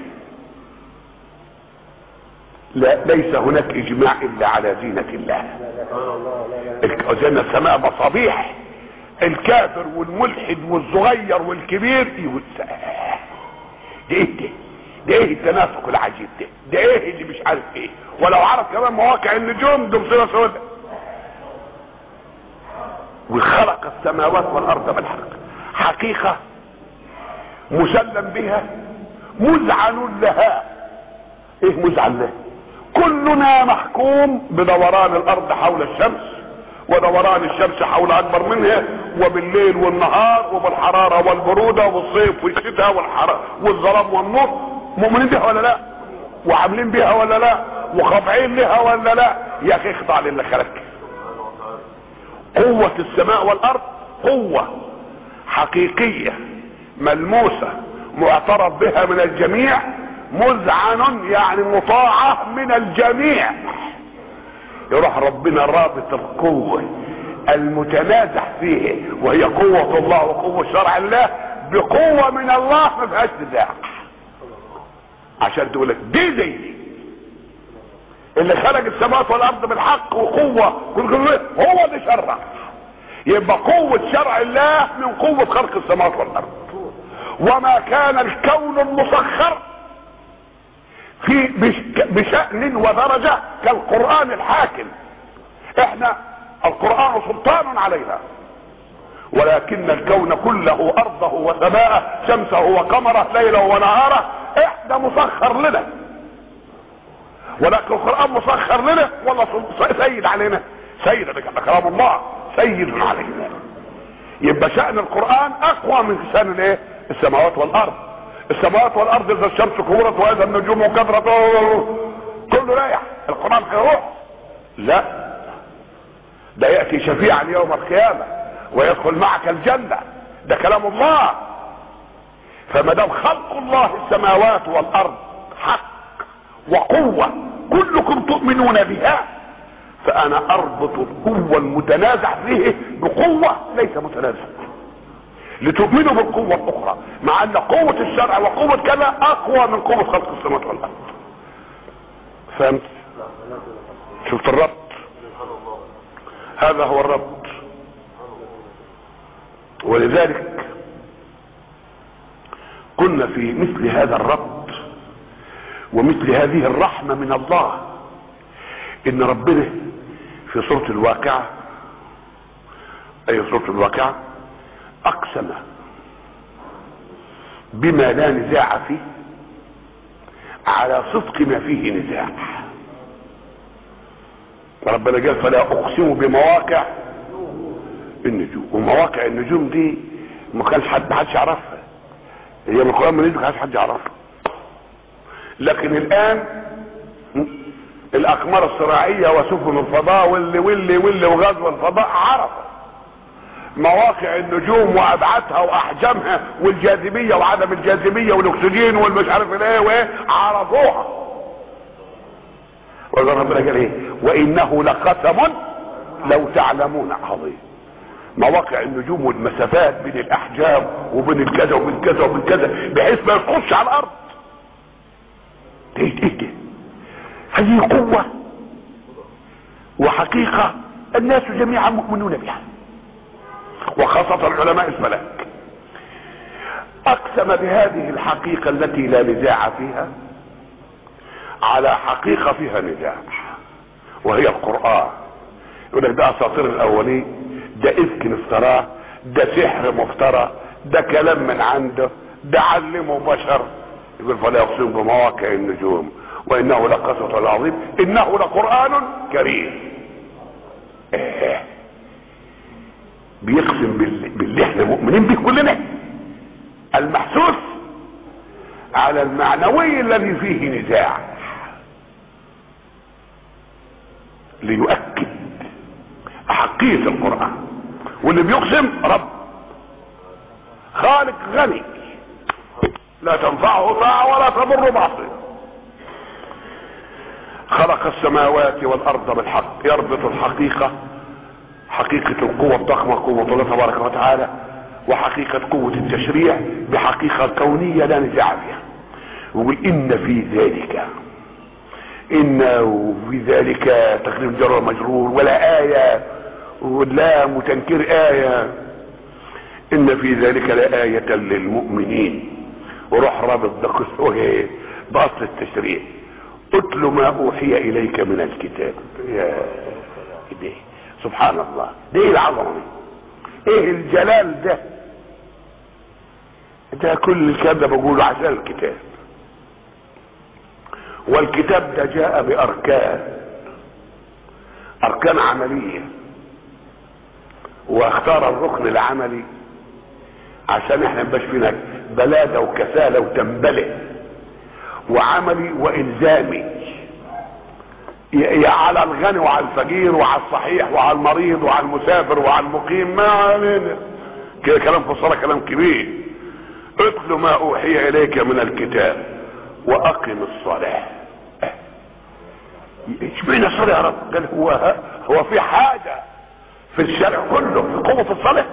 لا ليس هناك اجماع الا على زينة الله زينة السماء مصابيح الكافر والملحد والصغير والكبير يقول ده ايه ده ده ايه التناسق العجيب ده ده ايه اللي مش عارف ايه ولو عرف كمان مواقع النجوم ده مصيبه سوداء وخلق السماوات والارض بالحق حقيقه مسلم بها مذعن لها ايه مذعن لها كلنا محكوم بدوران الارض حول الشمس ودوران الشمس حول اكبر منها وبالليل والنهار وبالحرارة والبرودة وبالصيف والشتاء والحرارة والظلام والنور مؤمنين بها ولا لا وعاملين بها ولا لا وخاضعين لها ولا لا يا اخي اخضع للي خلقك قوة السماء والارض قوة حقيقية ملموسة معترف بها من الجميع مذعن يعني مطاعة من الجميع يروح ربنا رابط القوة المتنازع فيه وهي قوة الله وقوة شرع الله بقوة من الله ما فيهاش نزاع عشان تقول لك دي زي دي اللي خلق السماوات والارض بالحق وقوة كل كل هو اللي شرع يبقى قوة شرع الله من قوة خلق السماوات والارض وما كان الكون المسخر في بشأن ودرجة كالقرآن الحاكم احنا القرآن سلطان علينا ولكن الكون كله ارضه وسماءه شمسه وقمره ليله ونهاره احنا مسخر لنا ولكن القرآن مسخر لنا ولا سيد علينا سيد ده كلام الله سيد علينا يبقى شأن القرآن اقوى من شأن الايه السماوات والارض السماوات والارض اذا الشمس كبرت واذا النجوم كثرت كله رايح القرآن هيروح لا ده يأتي شفيعا يوم القيامة ويدخل معك الجنة ده كلام الله فما دام خلق الله السماوات والارض حق وقوة كلكم تؤمنون بها فانا اربط القوة المتنازع فيه بقوة ليس متنازع لتؤمنوا بالقوة الاخرى مع ان قوة الشرع وقوة كذا اقوى من قوة خلق السماوات والارض فهمت شفت الربط هذا هو الربط ولذلك كنا في مثل هذا الربط ومثل هذه الرحمة من الله ان ربنا في سورة الواقعة اي سورة الواقعة اقسم بما لا نزاع فيه على صدق ما فيه نزاع ربنا قال فلا اقسم بمواقع النجوم ومواقع النجوم دي ما كانش حد حدش يعرفها هي من القران ما نزل ما كانش حد يعرفها لكن الان الاقمار الصراعيه وسفن الفضاء واللي واللي واللي وغزو الفضاء عرفوا مواقع النجوم وابعادها واحجامها والجاذبيه وعدم الجاذبيه والاكسجين والمش عارف الايه وايه عرفوها وقال ربنا قال ايه وانه لقسم لو تعلمون عظيم مواقع النجوم والمسافات بين الاحجام وبين الكذا وبين كذا وبين كذا بحيث ما يسقطش على الارض ايه ايه ده هذه قوة وحقيقة الناس جميعا مؤمنون بها وخاصة العلماء الفلك اقسم بهذه الحقيقة التي لا نزاع فيها على حقيقة فيها نزاع وهي القرآن يقول لك ده اساطير الاولين ده افك افتراه ده سحر مفترى ده كلام من عنده ده علمه بشر يقول فلا يقسم بمواقع النجوم وانه لقصص العظيم انه لقرآن كريم إيه. بيقسم باللي, باللي احنا مؤمنين به كلنا المحسوس على المعنوي الذي فيه نزاع ليؤكد احقية القرآن واللي بيقسم رب خالق غني لا تنفعه طاعة ولا تضر معصية خلق السماوات والارض بالحق يربط الحقيقة حقيقة القوة الضخمة قوة الله تبارك وتعالى وحقيقة قوة التشريع بحقيقة كونية لا نزاع فيها ويقول ان في ذلك ان في ذلك تقريب جر مجرور ولا آية واللام وتنكير آية ان في ذلك لآية للمؤمنين وروح رابط ده قصة بأصل التشريع اتل ما اوحي اليك من الكتاب يا ده سبحان الله ده ايه العظمه دي ايه الجلال ده ده كل الكلام ده بقوله عشان الكتاب والكتاب ده جاء باركان اركان عمليه واختار الركن العملي عشان احنا مبقاش فينا بلاده وكساله وتنبله وعملي والزامي يا على الغني وعلى الفقير وعلى الصحيح وعلى المريض وعلى المسافر وعلى المقيم ما علينا كده كلام في الصلاه كلام كبير اتل ما اوحي اليك من الكتاب واقم الصلاه اشمعنى الصلاه يا رب قال هو هو في حاجه في الشارع كله في قوه الصلاه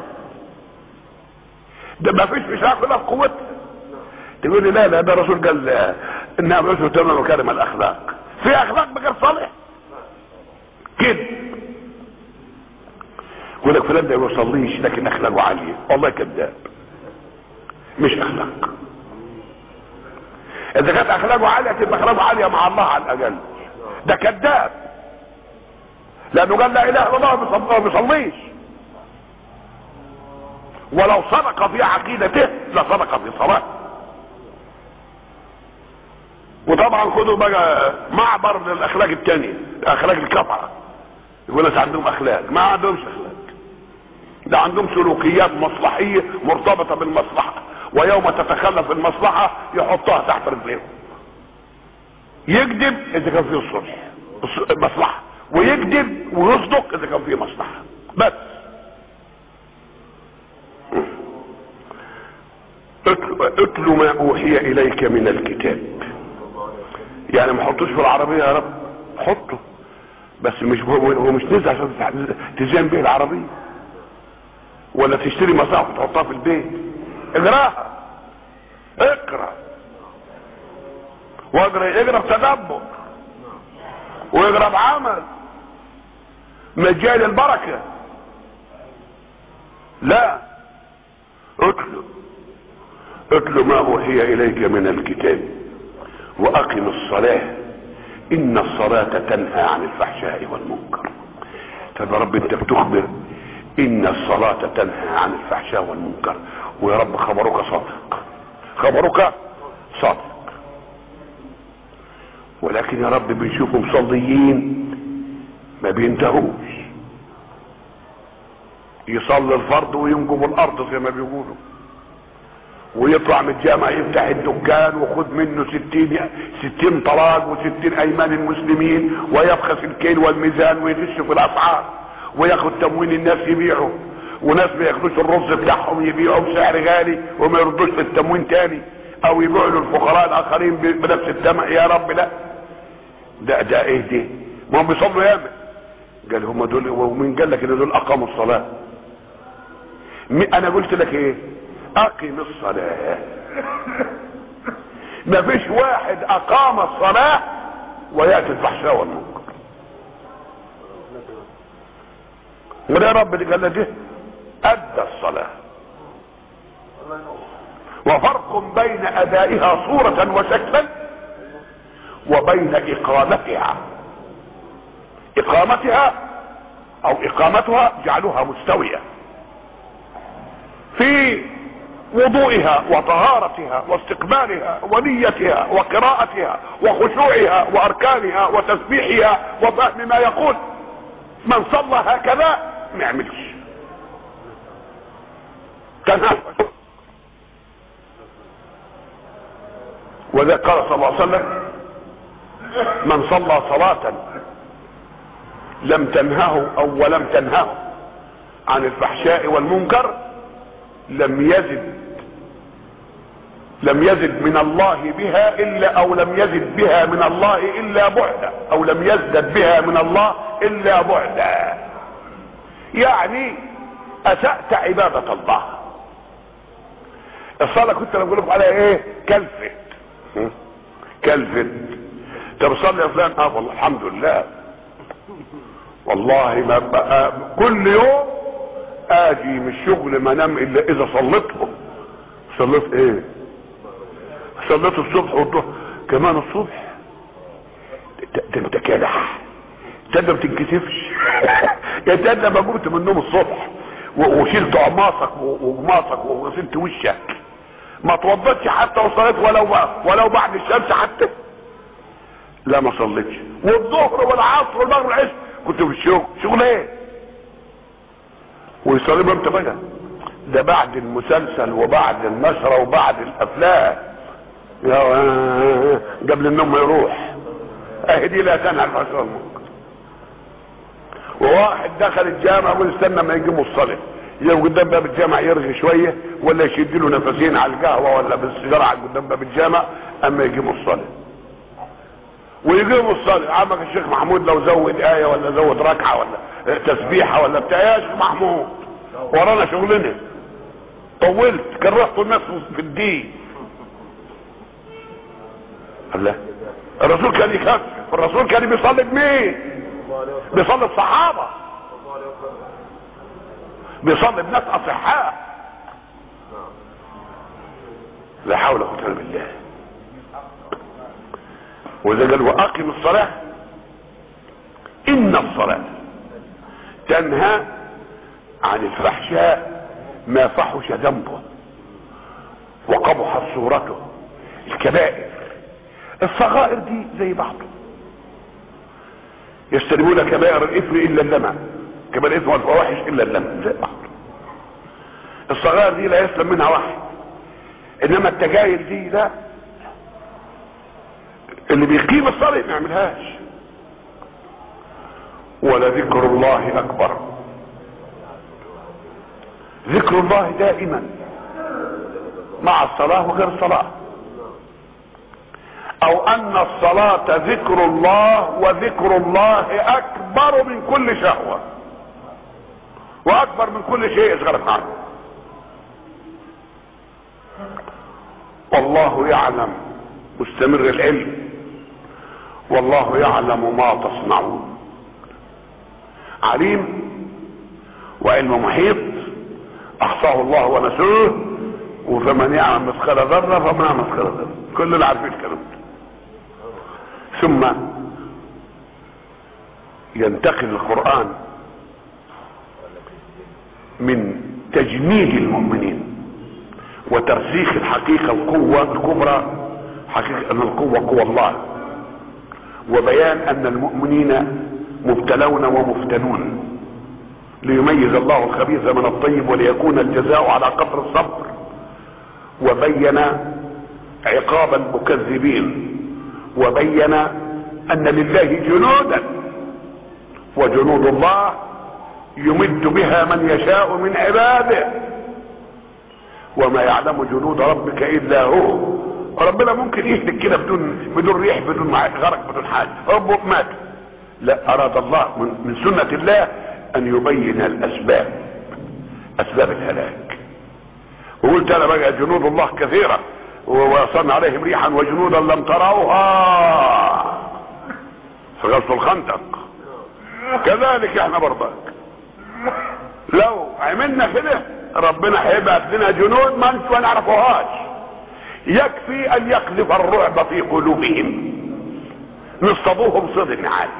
ده ما فيش في الشارع كلها في قوتها تقول لي لا لا ده الرسول قال انها بعثوا تمام مكارم الاخلاق في اخلاق بغير صالح كده يقول لك فلان ده ما بيصليش لكن اخلاقه عاليه والله كذاب مش اخلاق اذا كانت اخلاقه عاليه تبقى اخلاقه عاليه مع الله على الاقل ده كذاب لانه قال لا اله الا الله ما بيصليش ولو صدق في عقيدته لصدق في صلاته وطبعا خدوا بقى معبر للاخلاق التانية اخلاق الكفرة يقول لك عندهم اخلاق ما عندهمش اخلاق ده عندهم سلوكيات مصلحية مرتبطة بالمصلحة ويوم تتخلف المصلحة يحطها تحت رجليهم يكذب اذا كان فيه الصلح مصلحة ويكذب ويصدق اذا كان فيه مصلحة بس اتل ما اوحي اليك من الكتاب يعني ما حطوش في العربية يا رب حطه بس مش هو مش نزل عشان تزين به العربية ولا تشتري مصاحف وتحطها في البيت اقراها اقرا واقرا اقرا بتدبر واقرا بعمل مجال البركة لا اتلو اتلو ما اوحي اليك من الكتاب واقم الصلاة ان الصلاة تنهى عن الفحشاء والمنكر طب يا رب انت بتخبر ان الصلاة تنهى عن الفحشاء والمنكر ويا رب خبرك صادق خبرك صادق ولكن يا رب بنشوف مصليين ما بينتهوش يصلي الفرض وينجب الارض زي ما بيقولوا ويطلع من الجامع يفتح الدكان وخد منه ستين ستين طلاق وستين ايمان المسلمين ويبخس الكيل والميزان ويغش في الاسعار وياخد تموين الناس يبيعه وناس ما ياخدوش الرز بتاعهم يبيعوا بسعر غالي وما يردوش في التموين تاني او يبيعوا للفقراء الاخرين بنفس الثمن يا رب لا ده ده ايه ده ما هم بيصلوا ياما قال هم دول ومين قال لك ان دول اقاموا الصلاه انا قلت لك ايه اقم الصلاة ما فيش واحد اقام الصلاة ويأتي الفحشاء والمنكر وده يا رب اللي قال ده ادى الصلاة وفرق بين ادائها صورة وشكلا وبين اقامتها اقامتها او اقامتها جعلوها مستوية في وضوئها وطهارتها واستقبالها ونيتها وقراءتها وخشوعها واركانها وتسبيحها وفهم ما يقول من صلى هكذا ما يعملش كان وذا قال صلى الله عليه وسلم من صلى صلاة لم تنهه او ولم تنهه عن الفحشاء والمنكر لم يزد لم يزد من الله بها الا او لم يزد بها من الله الا بعدا او لم يزدد بها من الله الا بعدا يعني اسأت عبادة الله الصلاة كنت بقول لكم عليها ايه كلفت كلفت طب صلي يا فلان اه والله الحمد لله والله ما بقى كل يوم اجي من الشغل ما انام الا اذا صليتهم صليت ايه صليت الصبح والظهر كمان الصبح ده انت كدح تصدق ما تنكسفش يا تصدق ما قمت من النوم الصبح وشلت عماصك وقماصك وغسلت وشك ما توضتش حتى وصليت ولو ولو بعد الشمس حتى لا ما صليتش والظهر والعصر والمغرب والعشاء كنت في الشغل شغل ايه ويصلي امتى بقى ده بعد المسلسل وبعد النشرة وبعد الافلام يا قبل النوم ما يروح اهي دي لا تنهى الفحشاء والمنكر وواحد دخل الجامع ويقول استنى ما يجي الصلاه يجي قدام باب الجامع يرغي شويه ولا يشد له نفسين على القهوه ولا بالسيجاره على قدام باب الجامع اما يجيبوا الصلاه ويجيبوا الصلاه عمك الشيخ محمود لو زود ايه ولا زود ركعه ولا تسبيحه ولا بتاع يا شيخ محمود ورانا شغلنا طولت كرهت الناس في الدين الله الرسول كان يكفر الرسول كان بيصلي بمين بيصلي الصحابه بيصلي بناس اصحاء لا حول ولا قوه بالله واذا قال واقم الصلاه ان الصلاه تنهى عن الفحشاء ما فحش ذنبه وقبحت صورته الكبائر الصغائر دي زي بعضه يجتنبون كبائر الاثم الا اللمع كبائر الاثم والفواحش الا اللمع زي بعض الصغائر دي لا يسلم منها واحد انما التجاهل دي لا اللي بيقيم الصلاه ما يعملهاش ولذكر الله اكبر ذكر الله دائما مع الصلاه وغير الصلاه او ان الصلاة ذكر الله وذكر الله اكبر من كل شهوة واكبر من كل شيء اشغلك عنه والله يعلم مستمر العلم والله يعلم ما تصنعون عليم وعلم محيط احصاه الله ونسوه وفمن يعمل مثقال ذره فما مثقال ذره كلنا عارفين الكلام ده ثم ينتقل القرآن من تجميل المؤمنين وترسيخ الحقيقة القوة الكبرى حقيقة أن القوة قوة الله وبيان أن المؤمنين مبتلون ومفتنون ليميز الله الخبيث من الطيب وليكون الجزاء على قدر الصبر وبين عقاب المكذبين وبين ان لله جنودا وجنود الله يمد بها من يشاء من عباده وما يعلم جنود ربك الا هو ربنا ممكن يهلك كده بدون بدون ريح بدون غرق بدون حاجه ربه مات لا اراد الله من, من سنه الله ان يبين الاسباب اسباب الهلاك وقلت انا بقى جنود الله كثيره ووصلنا عليهم ريحا وجنودا لم تروها في غزوة الخندق كذلك احنا برضك لو عملنا كده ربنا هيبعت لنا جنود ما نعرفوهاش يكفي ان يقذف الرعب في قلوبهم نصطادوهم صيد النعاج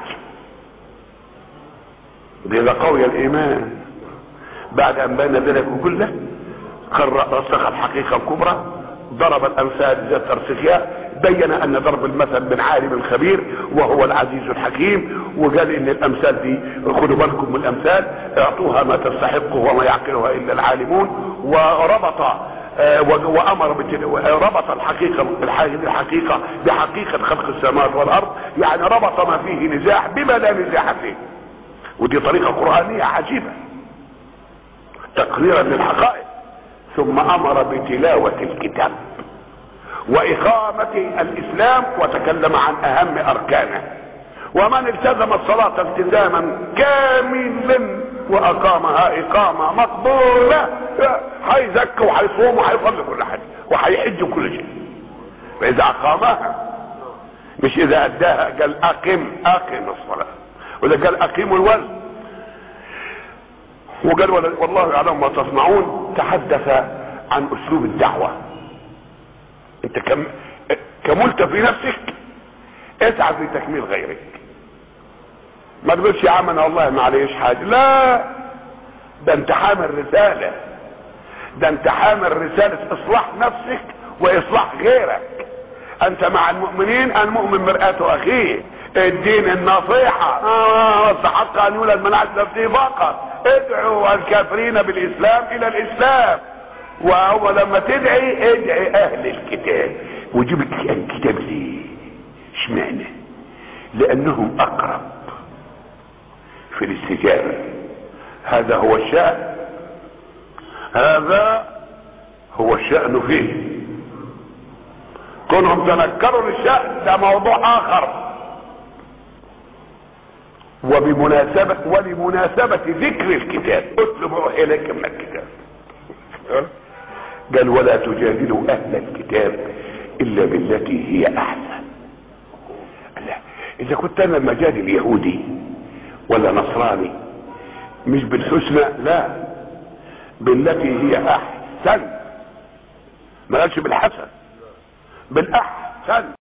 ده قوي الايمان بعد ان بين ذلك كله رسخ الحقيقه الكبرى ضرب الامثال ذات ترسيخها بين ان ضرب المثل من عالم خبير وهو العزيز الحكيم وقال ان الامثال دي خدوا بالكم من الامثال اعطوها ما تستحقه وما يعقلها الا العالمون وربط وامر ربط الحقيقه الحقيقه بحقيقه خلق السماوات والارض يعني ربط ما فيه نزاع بما لا نزاع فيه ودي طريقه قرانيه عجيبه تقريرا للحقائق ثم امر بتلاوة الكتاب واقامة الاسلام وتكلم عن اهم اركانه ومن التزم الصلاة التزاما كاملا واقامها اقامة مقبولة هيزكى وهيصوم وهيصلي كل حاجة وهيحج كل شيء فاذا اقامها مش اذا اداها قال اقم اقم الصلاة واذا قال اقيموا الوزن وقال والله يعلم ما تصنعون تحدث عن اسلوب الدعوة انت كم كملت في نفسك اسعى في تكميل غيرك ما تقولش يا عم انا والله ما عليش حاجة لا ده انت حامل رسالة ده انت حامل رسالة اصلاح نفسك واصلاح غيرك انت مع المؤمنين المؤمن مرآة اخيه الدين النصيحة آه استحق ان يولد من عز نفسه فقط ادعوا الكافرين بالاسلام الى الاسلام وهو لما تدعي ادعي اهل الكتاب وجيب الكتاب ليه اشمعنى لانهم اقرب في الاستجابة هذا هو الشأن هذا هو الشأن فيه كونهم تنكروا للشأن ده موضوع اخر وبمناسبة ولمناسبة ذكر الكتاب اتلو اليك من الكتاب قال ولا تجادلوا اهل الكتاب الا بالتي هي احسن لا اذا كنت انا مجادل يهودي ولا نصراني مش بالحسنى لا بالتي هي احسن ما قالش بالحسن بالاحسن